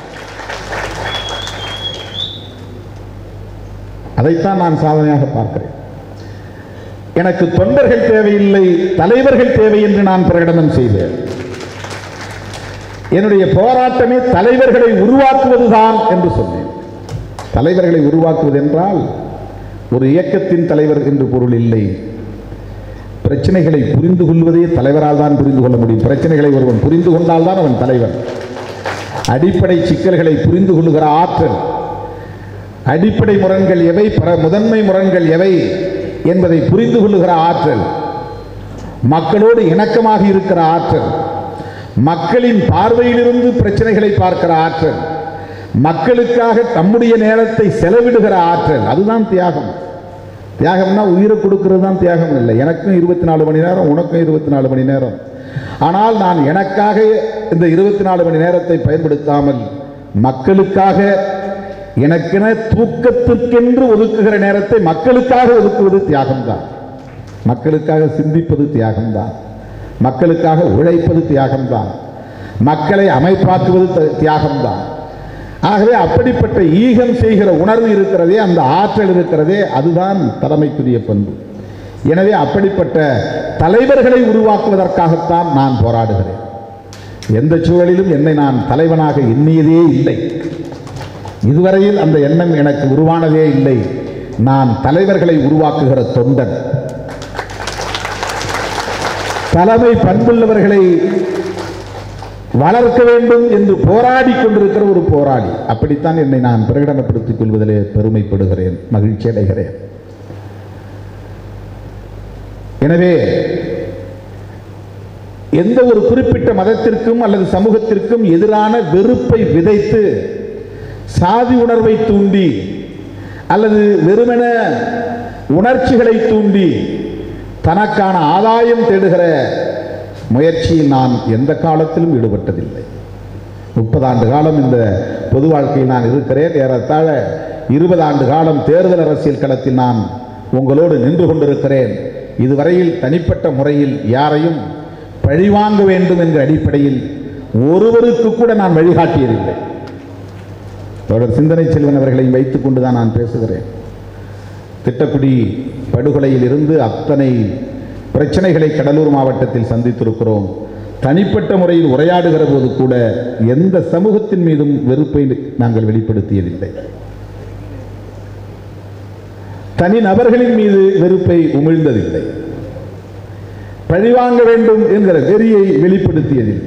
அதைத்தான் நான் சாதனையாக பார்க்கிறேன் எனக்கு தொண்டர்கள் தேவையில்லை தலைவர்கள் தேவை என்று நான் பிரகடனம் செய்தேன் என்னுடைய போராட்டமே தலைவர்களை உருவாக்குவதுதான் என்று சொன்னேன் தலைவர்களை உருவாக்குவது என்றால் ஒரு இயக்கத்தின் தலைவர் என்று பொருள் இல்லை பிரச்சனைகளை புரிந்து கொள்வதே தலைவரால் தான் புரிந்து கொள்ள முடியும் பிரச்சனைகளை ஒருவன் புரிந்து கொண்டால் தான் அவன் தலைவர் அடிப்படை சிக்கல்களை புரிந்து கொள்ளுகிற ஆற்றல் அடிப்படை முரண்கள் எவை பிற முதன்மை முரண்கள் எவை என்பதை புரிந்து கொள்ளுகிற ஆற்றல் மக்களோடு இணக்கமாக இருக்கிற ஆற்றல் மக்களின் பார்வையிலிருந்து பிரச்சனைகளை பார்க்கிற ஆற்றல் மக்களுக்காக தம்முடைய நேரத்தை செலவிடுகிற ஆற்றல் அதுதான் தியாகம் தியாகம்னா உயிரை கொடுக்கிறது தான் தியாகம் இல்லை எனக்கும் இருபத்தி நாலு மணி நேரம் உனக்கும் இருபத்தி நாலு மணி நேரம் ஆனால் நான் எனக்காக இந்த இருபத்தி நாலு மணி நேரத்தை பயன்படுத்தாமல் மக்களுக்காக எனக்கென தூக்கத்திற்கென்று ஒதுக்குகிற நேரத்தை மக்களுக்காக ஒதுக்குவது தியாகம்தான் மக்களுக்காக சிந்திப்பது தியாகம்தான் மக்களுக்காக உழைப்பது தியாகம்தான் மக்களை அமைப்பாக்குவது த- தியாகம்தான் ஆகவே அப்படிப்பட்ட ஈகம் செய்கிற உணர்வு இருக்கிறதே அந்த ஆற்றல் இருக்கிறதே அதுதான் தலைமைக்குரிய பண்பு எனவே அப்படிப்பட்ட தலைவர்களை உருவாக்குவதற்காகத்தான் நான் போராடுகிறேன் எந்த சூழலிலும் என்னை நான் தலைவனாக எண்ணியதே இல்லை இதுவரையில் அந்த எண்ணம் எனக்கு உருவானதே இல்லை நான் தலைவர்களை உருவாக்குகிற தொண்டன் தலைமை பண்புள்ளவர்களை வளர்க்க வேண்டும் என்று போராடி கொண்டிருக்கிற ஒரு போராளி அப்படித்தான் என்னை நான் பிரகடனப்படுத்திக் கொள்வதிலே பெருமைப்படுகிறேன் மகிழ்ச்சி அடைகிறேன் எனவே எந்த ஒரு குறிப்பிட்ட மதத்திற்கும் அல்லது சமூகத்திற்கும் எதிரான வெறுப்பை விதைத்து சாதி உணர்வை தூண்டி அல்லது வெறுமென உணர்ச்சிகளை தூண்டி தனக்கான ஆதாயம் தேடுகிற முயற்சியில் நான் எந்த காலத்திலும் ஈடுபட்டதில்லை முப்பது ஆண்டு காலம் இந்த பொது வாழ்க்கையில் நான் இருக்கிறேன் ஏறத்தாழ இருபது ஆண்டு காலம் தேர்தல் அரசியல் களத்தில் நான் உங்களோடு நின்று கொண்டிருக்கிறேன் இதுவரையில் தனிப்பட்ட முறையில் யாரையும் பழிவாங்க வேண்டும் என்ற அடிப்படையில் ஒருவருக்கு கூட நான் வழிகாட்டியதில்லை தொடர் சிந்தனை செல்வன் அவர்களை வைத்துக் கொண்டுதான் நான் பேசுகிறேன் திட்டக்குடி படுகொலையில் இருந்து அத்தனை பிரச்சனைகளை கடலூர் மாவட்டத்தில் சந்தித்திருக்கிறோம் தனிப்பட்ட முறையில் உரையாடுகிற போது கூட எந்த சமூகத்தின் மீதும் வெறுப்பை நாங்கள் வெளிப்படுத்தியதில்லை தனி நபர்களின் மீது வெறுப்பை உமிழ்ந்ததில்லை பழிவாங்க வேண்டும் என்கிற வெறியை வெளிப்படுத்தியதில்லை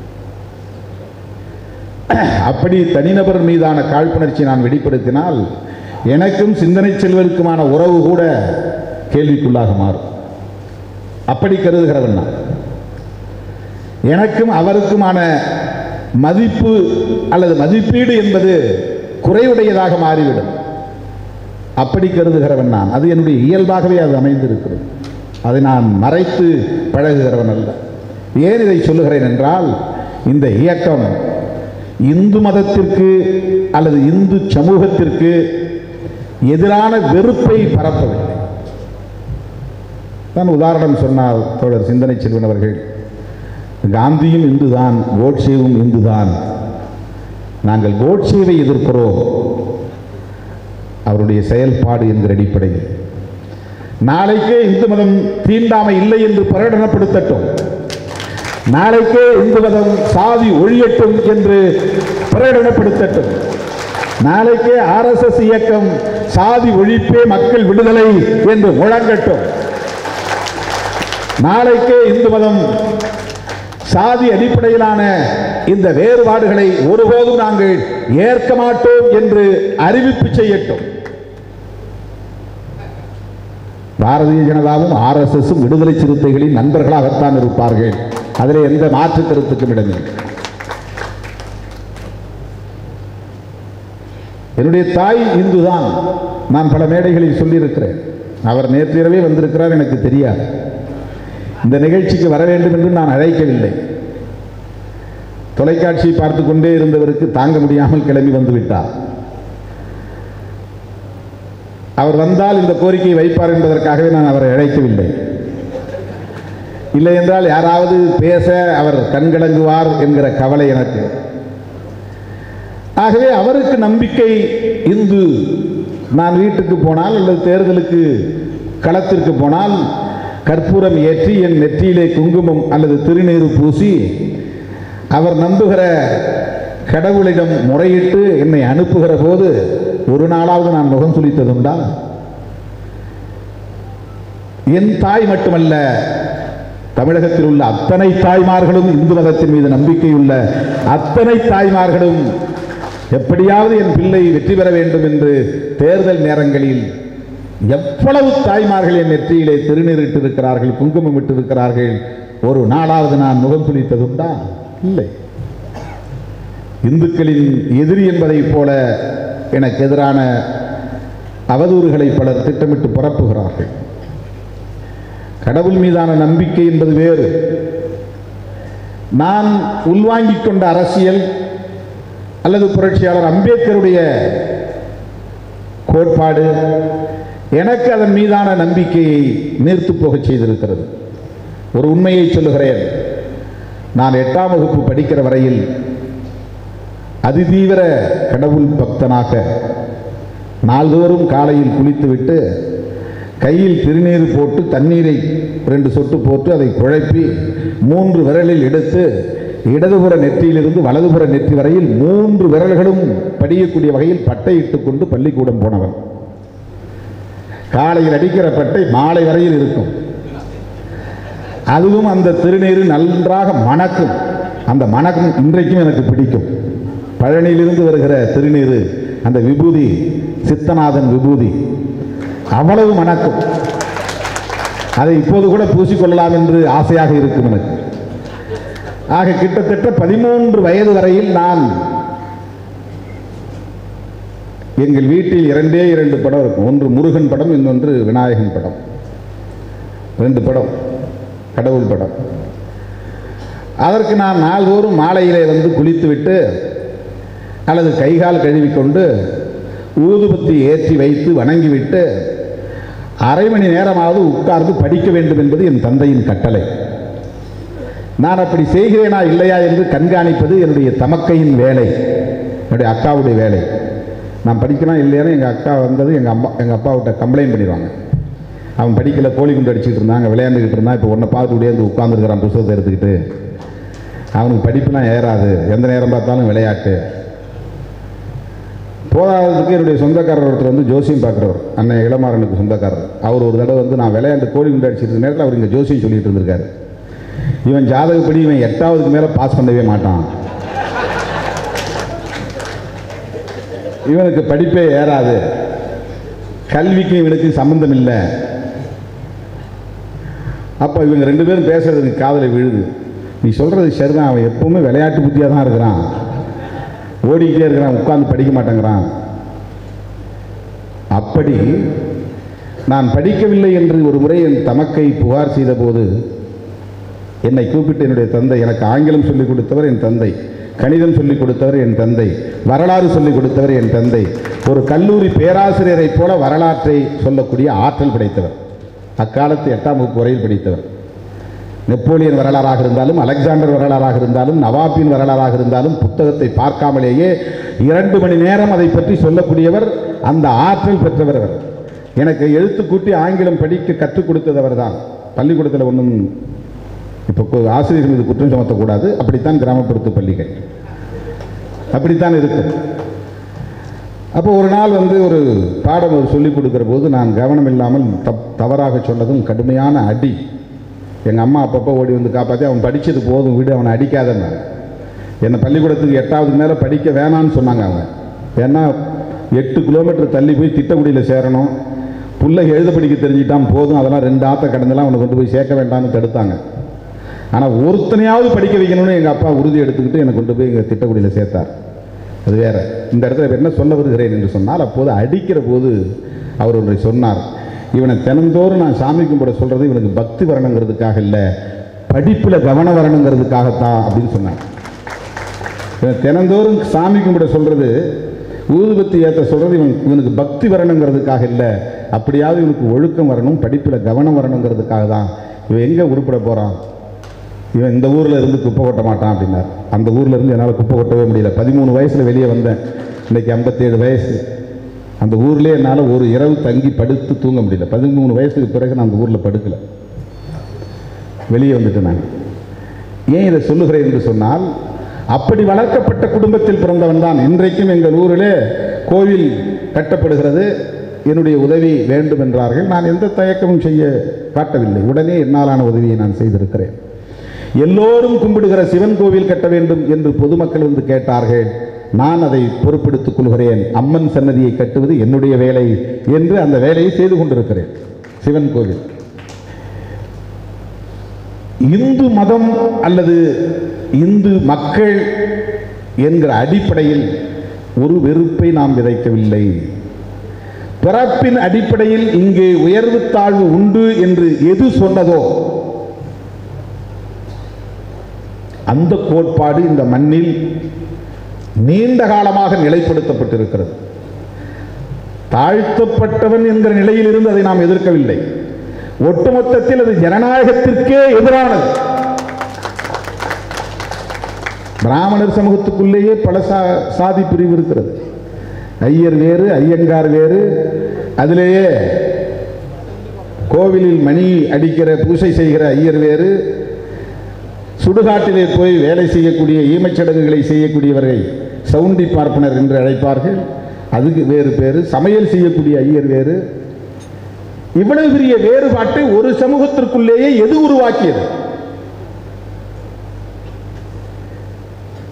அப்படி தனிநபர் மீதான காழ்ப்புணர்ச்சி நான் வெளிப்படுத்தினால் எனக்கும் சிந்தனை செல்வருக்குமான உறவு கூட கேள்விக்குள்ளாக மாறும் அப்படி கருதுகிறவன் நான் எனக்கும் அவருக்குமான மதிப்பு அல்லது மதிப்பீடு என்பது குறைவுடையதாக மாறிவிடும் அப்படி கருதுகிறவன் நான் அது என்னுடைய இயல்பாகவே அது அமைந்திருக்கிறது அதை நான் மறைத்து பழகுகிறவன் அல்ல ஏன் இதை சொல்லுகிறேன் என்றால் இந்த இயக்கம் இந்து மதத்திற்கு அல்லது இந்து சமூகத்திற்கு எதிரான வெறுப்பை பரப்பவில்லை நான் உதாரணம் சொன்னால் தோழர் சிந்தனை செல்வன் அவர்கள் காந்தியும் இந்துதான் கோட்சேவும் இந்துதான் நாங்கள் கோட்சேவை எதிர்க்கிறோம் அவருடைய செயல்பாடு என்கிற அடிப்படையில் நாளைக்கே இந்து மதம் தீண்டாமை இல்லை என்று பிரகடனப்படுத்தட்டும் நாளைக்கே இந்து மதம் சாதி ஒழியட்டும் என்று பிரகடனப்படுத்தட்டும் நாளைக்கே ஆர்எஸ்எஸ் இயக்கம் சாதி ஒழிப்பே மக்கள் விடுதலை என்று முழங்கட்டும் நாளைக்கே இந்து மதம் சாதி அடிப்படையிலான இந்த வேறுபாடுகளை ஒருபோதும் நாங்கள் ஏற்க மாட்டோம் என்று அறிவிப்பு செய்யட்டும் பாரதிய ஜனதாவும் ஆர்எஸ்எஸும் விடுதலை சிறுத்தைகளின் நண்பர்களாகத்தான் இருப்பார்கள் அதில் எந்த மாற்று கருத்துக்கும் இடமில்லை என்னுடைய தாய் இந்துதான் நான் பல மேடைகளில் சொல்லியிருக்கிறேன் அவர் நேற்றிரவே வந்திருக்கிறார் எனக்கு தெரியாது இந்த நிகழ்ச்சிக்கு வர வேண்டும் என்று நான் அழைக்கவில்லை தொலைக்காட்சியை பார்த்து கொண்டே இருந்தவருக்கு தாங்க முடியாமல் கிளம்பி வந்து விட்டார் அவர் வந்தால் இந்த கோரிக்கையை வைப்பார் என்பதற்காகவே நான் அவரை அழைக்கவில்லை இல்லை என்றால் யாராவது பேச அவர் கண்கலங்குவார் என்கிற கவலை எனக்கு ஆகவே அவருக்கு நம்பிக்கை இந்து நான் வீட்டுக்கு போனால் அல்லது தேர்தலுக்கு களத்திற்கு போனால் கற்பூரம் ஏற்றி என் நெற்றியிலே குங்குமம் அல்லது திருநீறு பூசி அவர் நம்புகிற கடவுளிடம் முறையிட்டு என்னை அனுப்புகிற போது ஒரு நாளாவது நான் முகம் சுளித்ததுண்டா என் தாய் மட்டுமல்ல தமிழகத்தில் உள்ள அத்தனை தாய்மார்களும் இந்து மதத்தின் மீது நம்பிக்கையுள்ள அத்தனை தாய்மார்களும் எப்படியாவது என் பிள்ளை வெற்றி பெற வேண்டும் என்று தேர்தல் நேரங்களில் எவ்வளவு தாய்மார்கள் என் நெற்றியிலே திருநீரிட்டு இருக்கிறார்கள் குங்குமம் இட்டிருக்கிறார்கள் ஒரு நாளாவது நான் முகம் சுளித்ததுண்டா இல்லை இந்துக்களின் எதிரி என்பதைப் போல எனக்கு எதிரான அவதூறுகளை பலர் திட்டமிட்டு பரப்புகிறார்கள் கடவுள் மீதான நம்பிக்கை என்பது வேறு நான் உள்வாங்கிக் கொண்ட அரசியல் அல்லது புரட்சியாளர் அம்பேத்கருடைய கோட்பாடு எனக்கு அதன் மீதான நம்பிக்கையை நீர்த்து போகச் செய்திருக்கிறது ஒரு உண்மையை சொல்லுகிறேன் நான் எட்டாம் வகுப்பு படிக்கிற வரையில் அதிதீவிர கடவுள் பக்தனாக நாள்தோறும் காலையில் குளித்துவிட்டு கையில் திருநீர் போட்டு தண்ணீரை ரெண்டு சொட்டு போட்டு அதை குழப்பி மூன்று விரலில் எடுத்து இடதுபுற நெற்றியிலிருந்து வலதுபுற நெற்றி வரையில் மூன்று விரல்களும் படியக்கூடிய வகையில் பட்டையிட்டுக் கொண்டு பள்ளிக்கூடம் போனவன் காலையில் அடிக்கிற பட்டை மாலை வரையில் இருக்கும் அதுவும் அந்த திருநீர் நன்றாக மணக்கும் அந்த மணக்கம் இன்றைக்கும் எனக்கு பிடிக்கும் பழனியிலிருந்து வருகிற திருநீர் அந்த விபூதி சித்தநாதன் விபூதி அவ்வளவு மணக்கும் அதை இப்போது கூட பூசிக்கொள்ளலாம் என்று ஆசையாக இருக்கும் எனக்கு ஆக கிட்டத்தட்ட பதிமூன்று வயது வரையில் நான் எங்கள் வீட்டில் இரண்டே இரண்டு படம் இருக்கும் ஒன்று முருகன் படம் இன்னொன்று விநாயகன் படம் ரெண்டு படம் கடவுள் படம் அதற்கு நான் நாள்தோறும் மாலையிலே வந்து குளித்துவிட்டு அல்லது கைகால் கழுவிக்கொண்டு ஊதுபத்தி ஏற்றி வைத்து வணங்கிவிட்டு அரை மணி நேரமாவது உட்கார்ந்து படிக்க வேண்டும் என்பது என் தந்தையின் கட்டளை நான் அப்படி செய்கிறேனா இல்லையா என்று கண்காணிப்பது என்னுடைய தமக்கையின் வேலை என்னுடைய அக்காவுடைய வேலை நான் படிக்கலாம் இல்லையான்னு எங்கள் அக்கா வந்தது எங்கள் அம்மா எங்கள் அப்பாவிட்ட கம்ப்ளைண்ட் பண்ணிடுவாங்க அவன் படிக்கல கோழி குண்டு அடிச்சுட்டு இருந்தாங்க விளையாண்டுக்கிட்டு இருந்தான் இப்போ ஒன்றை பார்த்து உடையாந்து உட்காந்துருக்கிறான் புத்தகத்தை எடுத்துக்கிட்டு அவனுக்கு படிப்புலாம் ஏறாது எந்த நேரம் பார்த்தாலும் விளையாட்டு போதாததுக்கு என்னுடைய சொந்தக்காரர் ஒருத்தர் வந்து ஜோசியம் பார்க்குறவர் அண்ணன் இளமாறனுக்கு சொந்தக்காரர் அவர் ஒரு தடவை வந்து நான் விளையாண்டு கோழி குண்டு அடிச்சிட்டு இருக்க நேரத்தில் அவர் இங்கே ஜோசியம் சொல்லிட்டு இருந்திருக்காரு இவன் ஜாதகப்படி இவன் எட்டாவதுக்கு மேலே பாஸ் பண்ணவே மாட்டான் இவனுக்கு படிப்பே ஏறாது கல்விக்கு இவனுக்கு சம்பந்தம் இல்லை அப்போ இவங்க ரெண்டு பேரும் பேசுறதுக்கு காதில் விழுது நீ சொல்கிறது சரிதான் அவன் எப்பவுமே விளையாட்டு புத்தியாக தான் இருக்கிறான் ஓடிக்கிட்டே இருக்கிறான் உட்கார்ந்து படிக்க மாட்டேங்கிறான் அப்படி நான் படிக்கவில்லை என்று ஒரு முறை என் தமக்கை புகார் செய்தபோது என்னை கூப்பிட்டு என்னுடைய தந்தை எனக்கு ஆங்கிலம் சொல்லிக் கொடுத்தவர் என் தந்தை கணிதம் சொல்லிக் கொடுத்தவர் என் தந்தை வரலாறு சொல்லிக் கொடுத்தவர் என் தந்தை ஒரு கல்லூரி பேராசிரியரைப் போல வரலாற்றை சொல்லக்கூடிய ஆற்றல் படைத்தவர் அக்காலத்து எட்டாம் வகுப்பு வரையில் படித்தவர் நெப்போலியன் வரலாறாக இருந்தாலும் அலெக்சாண்டர் வரலாறாக இருந்தாலும் நவாபின் வரலாறாக இருந்தாலும் புத்தகத்தை பார்க்காமலேயே இரண்டு மணி நேரம் அதை பற்றி சொல்லக்கூடியவர் அந்த ஆற்றல் பெற்றவர் அவர் எனக்கு எழுத்து கூட்டி ஆங்கிலம் படிக்க கற்றுக் கொடுத்ததவர் தான் பள்ளிக்கூடத்தில் ஒன்றும் இப்போ கு- ஆசிரியர் மீது குற்றம் சுமத்தக்கூடாது அப்படித்தான் கிராமப்புறத்து பள்ளிகள் அப்படித்தான் இருக்கும் அப்போ ஒரு நாள் வந்து ஒரு பாடம் ஒரு சொல்லிக் கொடுக்கிற போது நான் கவனம் இல்லாமல் தப் தவறாக சொன்னதும் கடுமையான அடி எங்கள் அம்மா அப்பப்போ ஓடி வந்து காப்பாற்றி அவன் படித்தது போதும் விடு அவனை அடிக்காதன்னு என்னை பள்ளிக்கூடத்துக்கு எட்டாவது மேலே படிக்க வேணான்னு சொன்னாங்க அவங்க ஏன்னா எட்டு கிலோமீட்டர் தள்ளி போய் திட்டக்குடியில் சேரணும் புள்ள எழுத படிக்க தெரிஞ்சிட்டான் போதும் அதெல்லாம் ரெண்டு ஆத்த கடந்தெல்லாம் அவனை கொண்டு போய் சேர்க்க வேண்டாம்னு தடுத்தாங்க ஆனால் ஒருத்தனையாவது படிக்க வைக்கணும்னு எங்கள் அப்பா உறுதி எடுத்துக்கிட்டு என்னை கொண்டு போய் எங்கள் திட்டக்குடியில் சேர்த்தார் அது வேற இந்த இடத்துல இப்ப என்ன சொல்ல வருகிறேன் என்று சொன்னால் அப்போது அடிக்கிற போது அவர் ஒன்றை சொன்னார் இவனை தினந்தோறும் நான் சாமி கும்பிட சொல்றது இவனுக்கு பக்தி வரணுங்கிறதுக்காக இல்லை படிப்பில் கவனம் வரணுங்கிறதுக்காகத்தான் அப்படின்னு சொன்னார் இவன் தினந்தோறும் சாமி கும்பிட சொல்றது ஊதுபத்தி ஏற்ற சொல்றது இவன் இவனுக்கு பக்தி வரணுங்கிறதுக்காக இல்லை அப்படியாவது இவனுக்கு ஒழுக்கம் வரணும் படிப்பில் கவனம் வரணுங்கிறதுக்காக தான் இவன் எங்கே உருப்பட போகிறான் இவன் இந்த ஊரில் இருந்து குப்பை கொட்ட மாட்டான் அப்படின்னார் அந்த ஊரில் இருந்து என்னால் குப்பை கொட்டவே முடியல பதிமூணு வயசில் வெளியே வந்தேன் இன்னைக்கு ஐம்பத்தேழு வயசு அந்த ஊர்லேயே என்னால் ஒரு இரவு தங்கி படுத்து தூங்க முடியல பதிமூணு வயசுக்கு பிறகு நான் அந்த ஊரில் படுக்கலை வெளியே வந்துட்டேன் நான் ஏன் இதை சொல்லுகிறேன் என்று சொன்னால் அப்படி வளர்க்கப்பட்ட குடும்பத்தில் பிறந்தவன் தான் இன்றைக்கும் எங்கள் ஊரிலே கோவில் கட்டப்படுகிறது என்னுடைய உதவி வேண்டும் என்றார்கள் நான் எந்த தயக்கமும் செய்ய காட்டவில்லை உடனே என்னாலான உதவியை நான் செய்திருக்கிறேன் எல்லோரும் கும்பிடுகிற சிவன் கோவில் கட்ட வேண்டும் என்று பொதுமக்கள் வந்து கேட்டார்கள் நான் அதை பொறுப்பெடுத்துக் கொள்கிறேன் அம்மன் சன்னதியை கட்டுவது என்னுடைய வேலை என்று அந்த வேலையை செய்து கொண்டிருக்கிறேன் சிவன் கோவில் இந்து மதம் அல்லது இந்து மக்கள் என்கிற அடிப்படையில் ஒரு வெறுப்பை நாம் விதைக்கவில்லை பிறப்பின் அடிப்படையில் இங்கே உயர்வு தாழ்வு உண்டு என்று எது சொன்னதோ அந்த கோட்பாடு இந்த மண்ணில் நீண்ட காலமாக நிலைப்படுத்தப்பட்டிருக்கிறது தாழ்த்தப்பட்டவன் என்கிற நிலையிலிருந்து அதை நாம் எதிர்க்கவில்லை ஒட்டுமொத்தத்தில் அது ஜனநாயகத்திற்கே எதிரானது பிராமணர் சமூகத்துக்குள்ளேயே பல சா சாதி பிரிவு இருக்கிறது ஐயர் வேறு ஐயங்கார் வேறு அதிலேயே கோவிலில் மணி அடிக்கிற பூசை செய்கிற ஐயர் வேறு சுடுகாட்டிலே போய் வேலை செய்யக்கூடிய ஈமச்சடங்குகளை செய்யக்கூடியவரை சவுண்டி பார்ப்பனர் என்று அழைப்பார்கள் அதுக்கு வேறு பேரு சமையல் செய்யக்கூடிய ஐயர் வேறு இவ்வளவு பெரிய வேறுபாட்டை ஒரு சமூகத்திற்குள்ளேயே எது உருவாக்கியது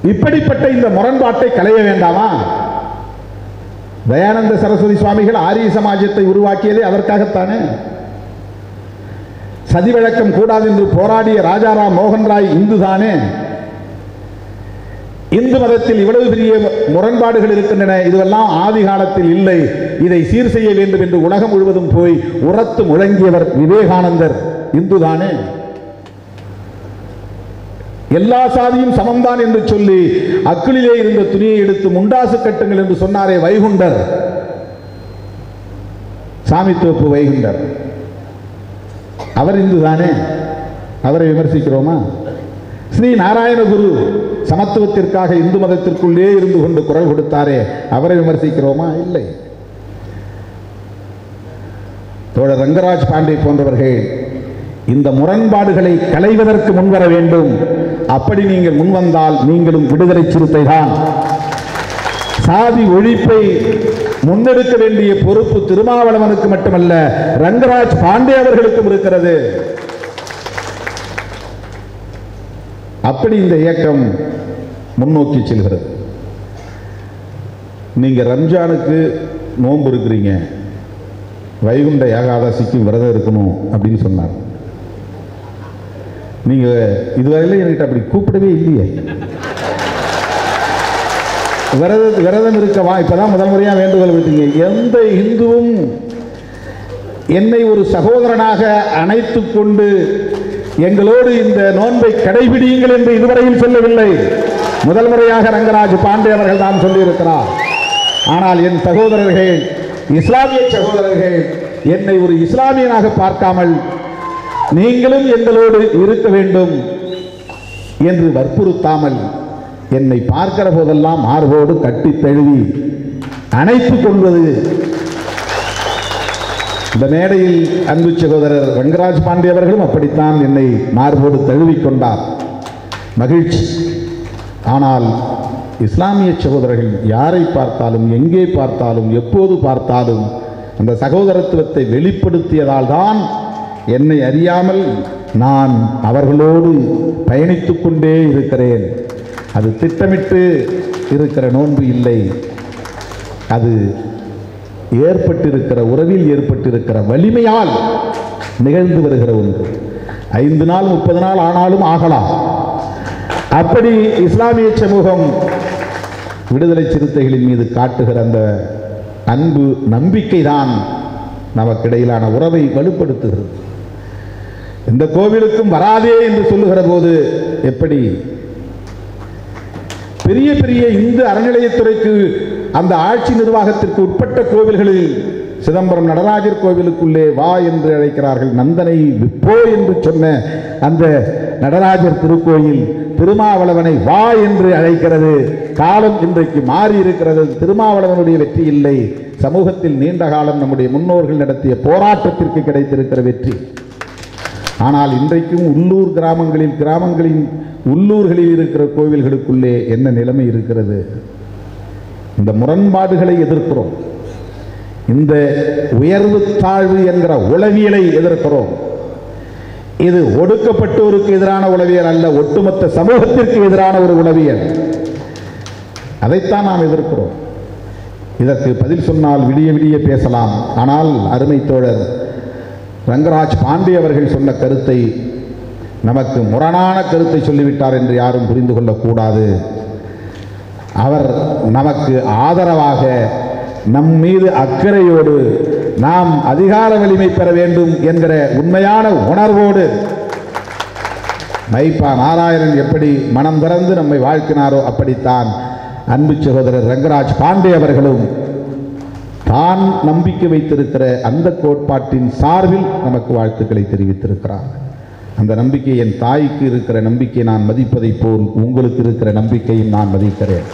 இப்படிப்பட்ட இந்த முரண்பாட்டை களைய வேண்டாமா தயானந்த சரஸ்வதி சுவாமிகள் ஆரிய சமாஜத்தை உருவாக்கியதே அதற்காகத்தானே சதி விளக்கம் கூடாது என்று போராடிய ராஜாராம் மோகன் ராய் இந்து தானே இந்து மதத்தில் இவ்வளவு பெரிய முரண்பாடுகள் இருக்கின்றன இதுவெல்லாம் ஆதி காலத்தில் இல்லை இதை சீர் செய்ய வேண்டும் என்று உலகம் முழுவதும் போய் உரத்து முழங்கியவர் விவேகானந்தர் இந்து தானே எல்லா சாதியும் சமம்தான் என்று சொல்லி அக்கிளிலே இருந்த துணியை எடுத்து முண்டாசு கட்டுங்கள் என்று சொன்னாரே வைகுண்டர் சாமித்தோப்பு வைகுண்டர் அவர் இந்து தானே அவரை விமர்சிக்கிறோமா ஸ்ரீ நாராயணகுரு சமத்துவத்திற்காக இந்து மதத்திற்குள்ளே இருந்து கொண்டு குரல் கொடுத்தாரே அவரை விமர்சிக்கிறோமா இல்லை தோழர் ரங்கராஜ் பாண்டே போன்றவர்கள் இந்த முரண்பாடுகளை களைவதற்கு முன்வர வேண்டும் அப்படி நீங்கள் முன்வந்தால் நீங்களும் விடுதலை சிறுத்தை தான் சாதி ஒழிப்பை முன்னெடுக்க வேண்டிய பொறுப்பு திருமாவளவனுக்கு மட்டுமல்ல ரங்கராஜ் பாண்டே அவர்களுக்கும் இருக்கிறது அப்படி இந்த இயக்கம் முன்னோக்கி செல்கிறது நீங்க ரம்ஜானுக்கு நோன்பு இருக்கிறீங்க வைகுண்ட ஏகாதசிக்கு விரதம் இருக்கணும் அப்படின்னு சொன்னார் நீங்க இதுவரையில என்கிட்ட அப்படி கூப்பிடவே இல்லையே விரத விரதம் இருக்கவா இப்பதான் முதல் முறையா வேண்டுகோள் விட்டீங்க எந்த இந்துவும் என்னை ஒரு சகோதரனாக அணைத்துக் கொண்டு எங்களோடு இந்த நோன்பை கடைபிடியுங்கள் என்று இதுவரையில் சொல்லவில்லை முதல் முறையாக ரங்கராஜ் பாண்டே அவர்கள் தான் சொல்லியிருக்கிறார் ஆனால் என் சகோதரர்கள் இஸ்லாமிய சகோதரர்கள் என்னை ஒரு இஸ்லாமியனாக பார்க்காமல் நீங்களும் எங்களோடு இருக்க வேண்டும் என்று வற்புறுத்தாமல் என்னை பார்க்கிற போதெல்லாம் மார்போடு கட்டித் தழுவி அணைத்துக் கொள்வது இந்த மேடையில் அன்பு சகோதரர் ரங்கராஜ் பாண்டே அவர்களும் அப்படித்தான் என்னை மார்போடு தழுவிக் கொண்டார் மகிழ்ச்சி ஆனால் இஸ்லாமிய சகோதரர்கள் யாரை பார்த்தாலும் எங்கே பார்த்தாலும் எப்போது பார்த்தாலும் அந்த சகோதரத்துவத்தை வெளிப்படுத்தியதால் தான் என்னை அறியாமல் நான் அவர்களோடு பயணித்துக் கொண்டே இருக்கிறேன் அது திட்டமிட்டு இருக்கிற நோன்பு இல்லை அது ஏற்பட்டிருக்கிற உறவில் ஏற்பட்டிருக்கிற வலிமையால் நிகழ்ந்து வருகிற ஒன்று ஐந்து நாள் முப்பது நாள் ஆனாலும் ஆகலாம் அப்படி இஸ்லாமிய சமூகம் விடுதலை சிறுத்தைகளின் மீது காட்டுகிற அந்த அன்பு நம்பிக்கை தான் நமக்கிடையிலான உறவை வலுப்படுத்துகிறது இந்த கோவிலுக்கும் வராதே என்று சொல்லுகிற போது எப்படி பெரிய பெரிய இந்து அறநிலையத்துறைக்கு அந்த ஆட்சி நிர்வாகத்திற்கு உட்பட்ட கோவில்களில் சிதம்பரம் நடராஜர் கோவிலுக்குள்ளே வா என்று அழைக்கிறார்கள் நந்தனை விப்போ என்று சொன்ன அந்த நடராஜர் திருக்கோயில் திருமாவளவனை வா என்று அழைக்கிறது காலம் இன்றைக்கு மாறி இருக்கிறது திருமாவளவனுடைய வெற்றி இல்லை சமூகத்தில் நீண்ட காலம் நம்முடைய முன்னோர்கள் நடத்திய போராட்டத்திற்கு கிடைத்திருக்கிற வெற்றி ஆனால் இன்றைக்கும் உள்ளூர் கிராமங்களில் கிராமங்களின் உள்ளூர்களில் இருக்கிற கோவில்களுக்குள்ளே என்ன நிலைமை இருக்கிறது இந்த முரண்பாடுகளை எதிர்க்கிறோம் இந்த உயர்வு தாழ்வு என்கிற உளவியலை எதிர்க்கிறோம் இது ஒடுக்கப்பட்டோருக்கு எதிரான உளவியல் அல்ல ஒட்டுமொத்த சமூகத்திற்கு எதிரான ஒரு உளவியல் அதைத்தான் நாம் எதிர்க்கிறோம் இதற்கு பதில் சொன்னால் விடிய விடிய பேசலாம் ஆனால் அருமை தோழர் ரங்கராஜ் பாண்டே அவர்கள் சொன்ன கருத்தை நமக்கு முரணான கருத்தை சொல்லிவிட்டார் என்று யாரும் புரிந்து கொள்ளக்கூடாது அவர் நமக்கு ஆதரவாக நம் மீது அக்கறையோடு நாம் அதிகார வலிமை பெற வேண்டும் என்கிற உண்மையான உணர்வோடு மைப்பா நாராயணன் எப்படி மனம் திறந்து நம்மை வாழ்த்தினாரோ அப்படித்தான் அன்பு சகோதரர் ரங்கராஜ் பாண்டே அவர்களும் தான் நம்பிக்கை வைத்திருக்கிற அந்த கோட்பாட்டின் சார்பில் நமக்கு வாழ்த்துக்களை தெரிவித்திருக்கிறார் அந்த நம்பிக்கை என் தாய்க்கு இருக்கிற நம்பிக்கை நான் மதிப்பதைப் போல் உங்களுக்கு இருக்கிற நம்பிக்கையும் நான் மதிக்கிறேன்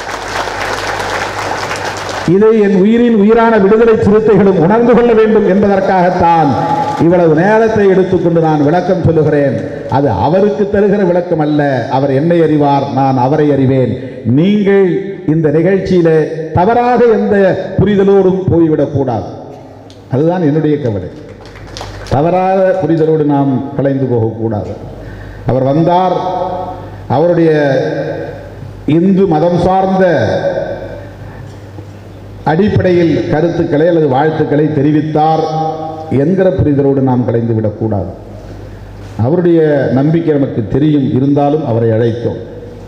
இதை என் உயிரின் உயிரான விடுதலை சிறுத்தைகளும் உணர்ந்து கொள்ள வேண்டும் என்பதற்காகத்தான் இவ்வளவு நேரத்தை எடுத்துக்கொண்டு நான் விளக்கம் சொல்லுகிறேன் அது அவருக்கு தருகிற விளக்கம் அல்ல அவர் என்னை அறிவார் நான் அவரை அறிவேன் நீங்கள் இந்த நிகழ்ச்சியில தவறாக எந்த புரிதலோடும் போய்விடக்கூடாது அதுதான் என்னுடைய கவலை தவறாத புரிதலோடு நாம் கலைந்து போகக்கூடாது அவர் வந்தார் அவருடைய இந்து மதம் சார்ந்த அடிப்படையில் கருத்துக்களை அல்லது வாழ்த்துக்களை தெரிவித்தார் என்கிற புரிதலோடு நாம் கலைந்து விடக்கூடாது அவருடைய நம்பிக்கை நமக்கு தெரியும் இருந்தாலும் அவரை அழைத்தோம்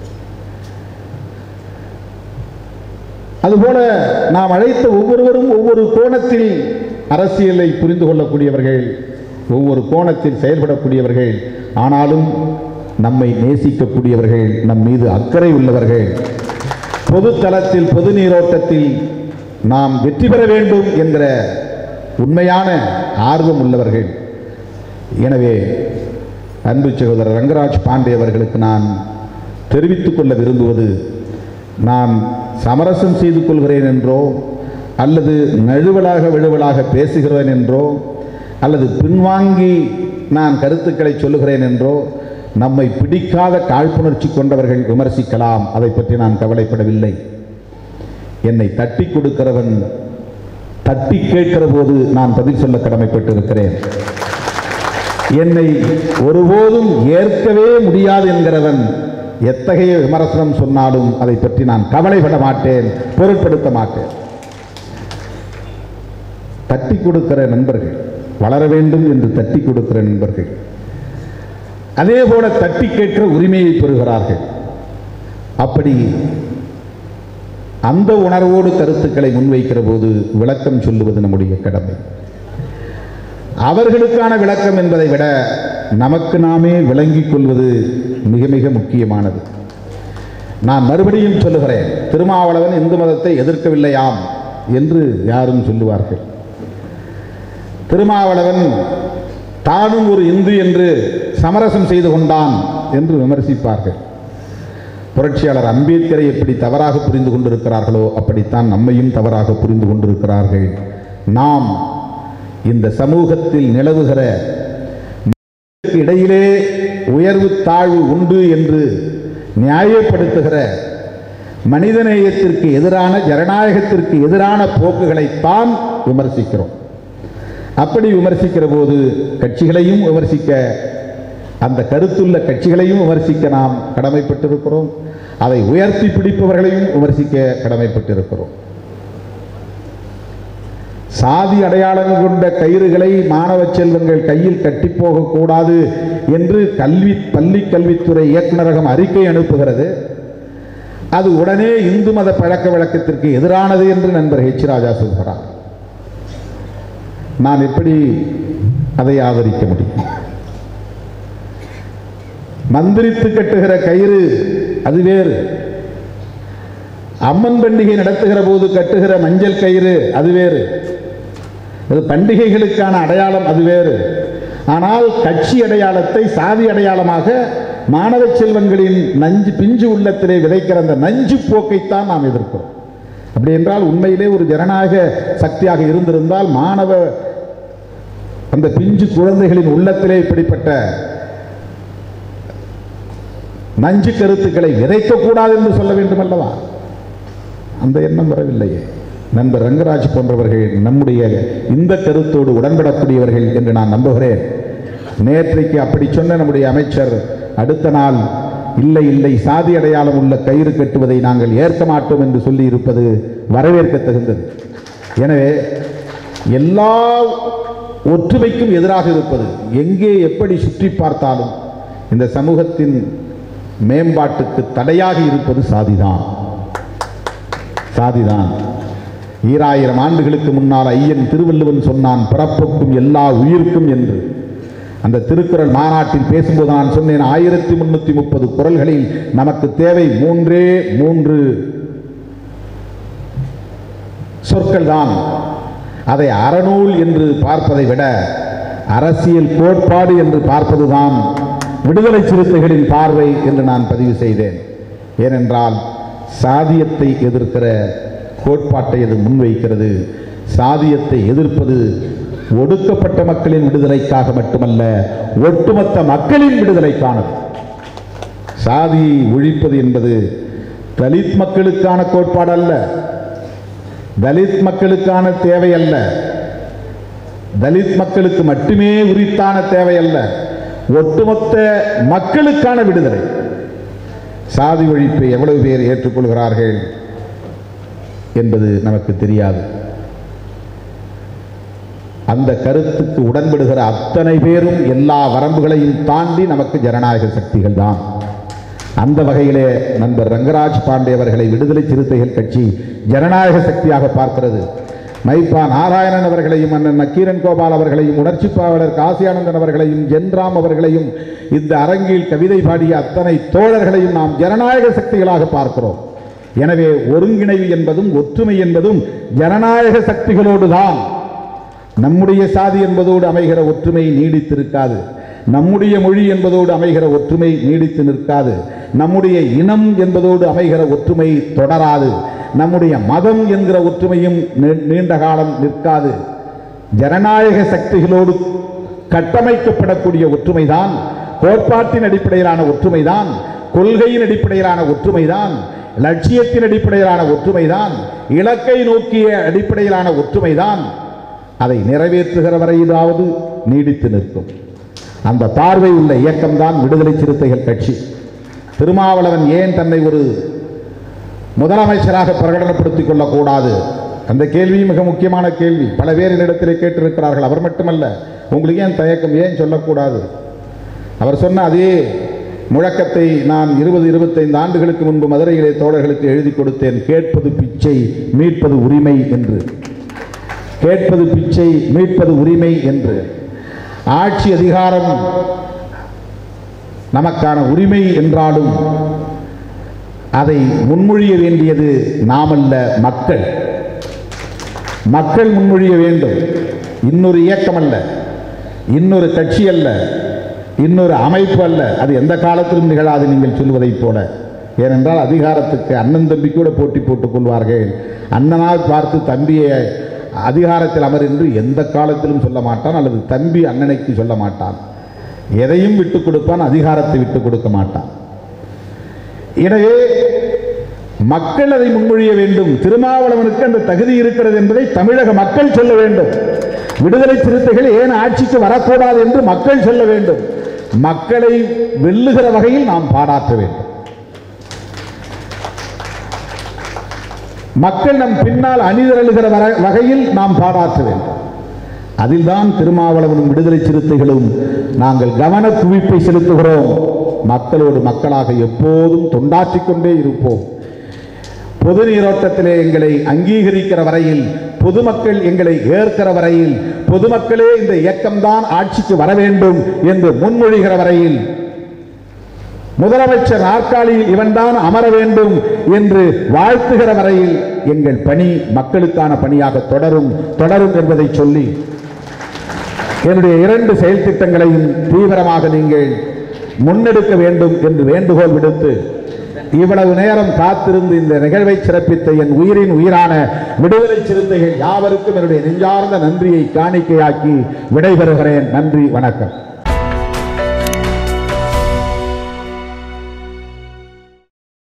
அதுபோல நாம் அழைத்த ஒவ்வொருவரும் ஒவ்வொரு கோணத்தில் அரசியலை புரிந்து கொள்ளக்கூடியவர்கள் ஒவ்வொரு கோணத்தில் செயல்படக்கூடியவர்கள் ஆனாலும் நம்மை நேசிக்கக்கூடியவர்கள் நம் மீது அக்கறை உள்ளவர்கள் பொது தளத்தில் பொது நீரோட்டத்தில் நாம் வெற்றி பெற வேண்டும் என்கிற உண்மையான ஆர்வம் உள்ளவர்கள் எனவே அன்பு சகோதரர் ரங்கராஜ் பாண்டே அவர்களுக்கு நான் தெரிவித்துக் கொள்ள விரும்புவது நான் சமரசம் செய்து கொள்கிறேன் என்றோ அல்லது நழுவலாக விழுவலாக பேசுகிறேன் என்றோ அல்லது பின்வாங்கி நான் கருத்துக்களை சொல்லுகிறேன் என்றோ நம்மை பிடிக்காத காழ்ப்புணர்ச்சி கொண்டவர்கள் விமர்சிக்கலாம் அதை பற்றி நான் கவலைப்படவில்லை என்னை தட்டி கொடுக்கிறவன் தட்டி கேட்கிற போது நான் பதில் சொல்ல கடமைப்பட்டிருக்கிறேன் என்னை ஒருபோதும் ஏற்கவே முடியாது என்கிறவன் எத்தகைய விமர்சனம் சொன்னாலும் அதை பற்றி நான் கவலைப்பட மாட்டேன் பொருட்படுத்த மாட்டேன் தட்டி கொடுக்கிற நண்பர்கள் வளர வேண்டும் என்று தட்டி கொடுக்கிற நண்பர்கள் அதே போல தட்டி கேட்கிற உரிமையை பெறுகிறார்கள் அப்படி அந்த உணர்வோடு கருத்துக்களை முன்வைக்கிற போது விளக்கம் சொல்லுவது நம்முடைய கடமை அவர்களுக்கான விளக்கம் என்பதை விட நமக்கு நாமே விளங்கிக் கொள்வது மிக மிக முக்கியமானது நான் மறுபடியும் சொல்லுகிறேன் திருமாவளவன் இந்து மதத்தை எதிர்க்கவில்லையாம் என்று யாரும் சொல்லுவார்கள் திருமாவளவன் தானும் ஒரு இந்து என்று சமரசம் செய்து கொண்டான் என்று விமர்சிப்பார்கள் புரட்சியாளர் அம்பேத்கரை எப்படி தவறாக புரிந்து கொண்டிருக்கிறார்களோ அப்படித்தான் நம்மையும் தவறாக புரிந்து கொண்டிருக்கிறார்கள் நாம் இந்த சமூகத்தில் நிலவுகிற மக்களுக்கு இடையிலே உயர்வு தாழ்வு உண்டு என்று நியாயப்படுத்துகிற மனிதநேயத்திற்கு எதிரான ஜனநாயகத்திற்கு எதிரான போக்குகளைத்தான் விமர்சிக்கிறோம் அப்படி விமர்சிக்கிற போது கட்சிகளையும் விமர்சிக்க அந்த கருத்துள்ள கட்சிகளையும் விமர்சிக்க நாம் கடமைப்பட்டிருக்கிறோம் அதை உயர்த்தி பிடிப்பவர்களையும் விமர்சிக்க கடமைப்பட்டிருக்கிறோம் சாதி அடையாளம் கொண்ட கயிறுகளை மாணவ செல்வங்கள் கையில் கட்டி போகக்கூடாது என்று கல்வி பள்ளி கல்வித்துறை இயக்குநரகம் அறிக்கை அனுப்புகிறது அது உடனே இந்து மத பழக்க வழக்கத்திற்கு எதிரானது என்று நண்பர் ஹெச் ராஜா சொல்கிறார் நான் எப்படி அதை ஆதரிக்க முடியும் மந்திரித்து கட்டுகிற கயிறு அது வேறு அம்மன் பண்டிகை நடத்துகிற போது கட்டுகிற மஞ்சள் கயிறு அது வேறு அது பண்டிகைகளுக்கான அடையாளம் அது வேறு ஆனால் கட்சி அடையாளத்தை சாதி அடையாளமாக மாணவ செல்வங்களின் நஞ்சு பிஞ்சு உள்ளத்திலே விதைக்கிற அந்த நஞ்சு போக்கைத்தான் நாம் எதிர்க்கிறோம் அப்படி என்றால் உண்மையிலே ஒரு ஜனநாயக சக்தியாக இருந்திருந்தால் மாணவ அந்த பிஞ்சு குழந்தைகளின் உள்ளத்திலே இப்படிப்பட்ட நஞ்சு கருத்துக்களை விதைக்கக்கூடாது என்று சொல்ல வேண்டும் அல்லவா அந்த எண்ணம் வரவில்லையே நண்பர் ரங்கராஜ் போன்றவர்கள் நம்முடைய இந்த கருத்தோடு உடன்படக்கூடியவர்கள் என்று நான் நம்புகிறேன் நேற்றைக்கு அப்படி சொன்ன நம்முடைய அமைச்சர் அடுத்த நாள் இல்லை இல்லை சாதி அடையாளம் உள்ள கயிறு கட்டுவதை நாங்கள் ஏற்க மாட்டோம் என்று சொல்லி இருப்பது வரவேற்க தகுந்தது எனவே எல்லா ஒற்றுமைக்கும் எதிராக இருப்பது எங்கே எப்படி சுற்றி பார்த்தாலும் இந்த சமூகத்தின் மேம்பாட்டுக்கு தடையாக இருப்பது சாதிதான் சாதிதான் ஈராயிரம் ஆண்டுகளுக்கு முன்னால் ஐயன் திருவள்ளுவன் சொன்னான் பிறப்புக்கும் எல்லா உயிருக்கும் என்று அந்த திருக்குறள் மாநாட்டில் பேசும்போது நான் சொன்னேன் ஆயிரத்தி முன்னூத்தி முப்பது குரல்களில் நமக்கு தேவை மூன்றே மூன்று சொற்கள் தான் அதை அறநூல் என்று பார்ப்பதை விட அரசியல் கோட்பாடு என்று பார்ப்பதுதான் விடுதலை சிறுத்தைகளின் பார்வை என்று நான் பதிவு செய்தேன் ஏனென்றால் சாதியத்தை எதிர்க்கிற கோட்பாட்டை அது முன்வைக்கிறது சாதியத்தை எதிர்ப்பது ஒடுக்கப்பட்ட மக்களின் விடுதலைக்காக மட்டுமல்ல ஒட்டுமொத்த மக்களின் விடுதலைக்கானது சாதியை ஒழிப்பது என்பது தலித் மக்களுக்கான கோட்பாடு அல்ல தலித் மக்களுக்கான தேவை அல்ல தலித் மக்களுக்கு மட்டுமே உரித்தான தேவை அல்ல ஒட்டுமொத்த மக்களுக்கான விடுதலை சாதி ஒழிப்பை எவ்வளவு பேர் ஏற்றுக்கொள்கிறார்கள் என்பது நமக்கு தெரியாது அந்த கருத்துக்கு உடன்படுகிற அத்தனை பேரும் எல்லா வரம்புகளையும் தாண்டி நமக்கு ஜனநாயக சக்திகள் தான் அந்த வகையிலே நண்பர் ரங்கராஜ் பாண்டே அவர்களை விடுதலை சிறுத்தைகள் கட்சி ஜனநாயக சக்தியாக பார்க்கிறது மைப்பா நாராயணன் அவர்களையும் அண்ணன் நக்கீரன் கோபால் அவர்களையும் உணர்ச்சி பாவலர் காசியானந்தன் அவர்களையும் ஜென்ராம் அவர்களையும் இந்த அரங்கில் கவிதை பாடிய அத்தனை தோழர்களையும் நாம் ஜனநாயக சக்திகளாக பார்க்கிறோம் எனவே ஒருங்கிணைவு என்பதும் ஒற்றுமை என்பதும் ஜனநாயக சக்திகளோடு தான் நம்முடைய சாதி என்பதோடு அமைகிற ஒற்றுமை நீடித்திருக்காது நம்முடைய மொழி என்பதோடு அமைகிற ஒற்றுமை நீடித்து நிற்காது நம்முடைய இனம் என்பதோடு அமைகிற ஒற்றுமை தொடராது நம்முடைய மதம் என்கிற ஒற்றுமையும் நீ- நீண்ட காலம் நிற்காது ஜனநாயக சக்திகளோடு கட்டமைக்கப்படக்கூடிய ஒற்றுமைதான் கோட்பாட்டின் அடிப்படையிலான ஒற்றுமைதான் கொள்கையின் அடிப்படையிலான ஒற்றுமைதான் லட்சியத்தின் அடிப்படையிலான ஒற்றுமைதான் இலக்கை நோக்கிய அடிப்படையிலான ஒற்றுமைதான் அதை நிறைவேற்றுகிற வரையிலாவது நீடித்து நிற்கும் அந்த பார்வை உள்ள இயக்கம்தான் விடுதலை சிறுத்தைகள் கட்சி திருமாவளவன் ஏன் தன்னை ஒரு முதலமைச்சராக பிரகடனப்படுத்திக் கொள்ளக்கூடாது அந்த கேள்வி மிக முக்கியமான கேள்வி பல பேர் என்னிடத்திலே கேட்டிருக்கிறார்கள் அவர் மட்டுமல்ல உங்களுக்கு ஏன் தயக்கம் ஏன் சொல்லக்கூடாது அவர் சொன்ன அதே முழக்கத்தை நான் இருபது இருபத்தைந்து ஆண்டுகளுக்கு முன்பு மதுரையிலே தோழர்களுக்கு எழுதி கொடுத்தேன் கேட்பது பிச்சை மீட்பது உரிமை என்று கேட்பது பிச்சை மீட்பது உரிமை என்று ஆட்சி அதிகாரம் நமக்கான உரிமை என்றாலும் அதை முன்மொழிய வேண்டியது நாமல்ல மக்கள் மக்கள் முன்மொழிய வேண்டும் இன்னொரு இயக்கம் அல்ல இன்னொரு கட்சி அல்ல இன்னொரு அமைப்பு அல்ல அது எந்த காலத்திலும் நிகழாது நீங்கள் சொல்வதைப் போல ஏனென்றால் அதிகாரத்துக்கு அண்ணன் தம்பி கூட போட்டி போட்டுக் கொள்வார்கள் அண்ணனால் பார்த்து தம்பியை அதிகாரத்தில் அமர் என்று எந்த காலத்திலும் சொல்ல மாட்டான் அல்லது தம்பி அண்ணனுக்கு சொல்ல மாட்டான் எதையும் விட்டுக் கொடுப்பான் அதிகாரத்தை விட்டுக் கொடுக்க மாட்டான் எனவே மக்கள் அதை முன்மொழிய வேண்டும் திருமாவளவனுக்கு அந்த தகுதி இருக்கிறது என்பதை தமிழக மக்கள் சொல்ல வேண்டும் விடுதலை சிறுத்தைகள் ஏன் ஆட்சிக்கு வரக்கூடாது என்று மக்கள் சொல்ல வேண்டும் மக்களை வெல்லுகிற வகையில் நாம் பாராட்ட வேண்டும் மக்கள் நம் பின்னால் அணிதிரளுகிற வர- வகையில் நாம் பாராட்ட வேண்டும் அதில்தான் திருமாவளவனும் விடுதலை சிறுத்தைகளும் நாங்கள் கவன குவிப்பை செலுத்துகிறோம் மக்களோடு மக்களாக எப்போதும் தொண்டாற்றிக் கொண்டே இருப்போம் பொது நீரோட்டத்திலே எங்களை அங்கீகரிக்கிற வரையில் பொதுமக்கள் எங்களை ஏற்கிற வரையில் பொதுமக்களே இந்த இயக்கம்தான் ஆட்சிக்கு வர வேண்டும் என்று முன்மொழிகிற வரையில் முதலமைச்சர் நாற்காலியில் இவன்தான் அமர வேண்டும் என்று வாழ்த்துகிற வரையில் எங்கள் பணி மக்களுக்கான பணியாக தொடரும் தொடரும் என்பதை சொல்லி என்னுடைய இரண்டு செயல் திட்டங்களையும் தீவிரமாக நீங்கள் முன்னெடுக்க வேண்டும் என்று வேண்டுகோள் விடுத்து இவ்வளவு நேரம் காத்திருந்து இந்த நிகழ்வை சிறப்பித்த என் உயிரின் உயிரான விடுதலை சிறுத்தைகள் யாவருக்கும் என்னுடைய நெஞ்சார்ந்த நன்றியை காணிக்கையாக்கி விடைபெறுகிறேன் நன்றி வணக்கம்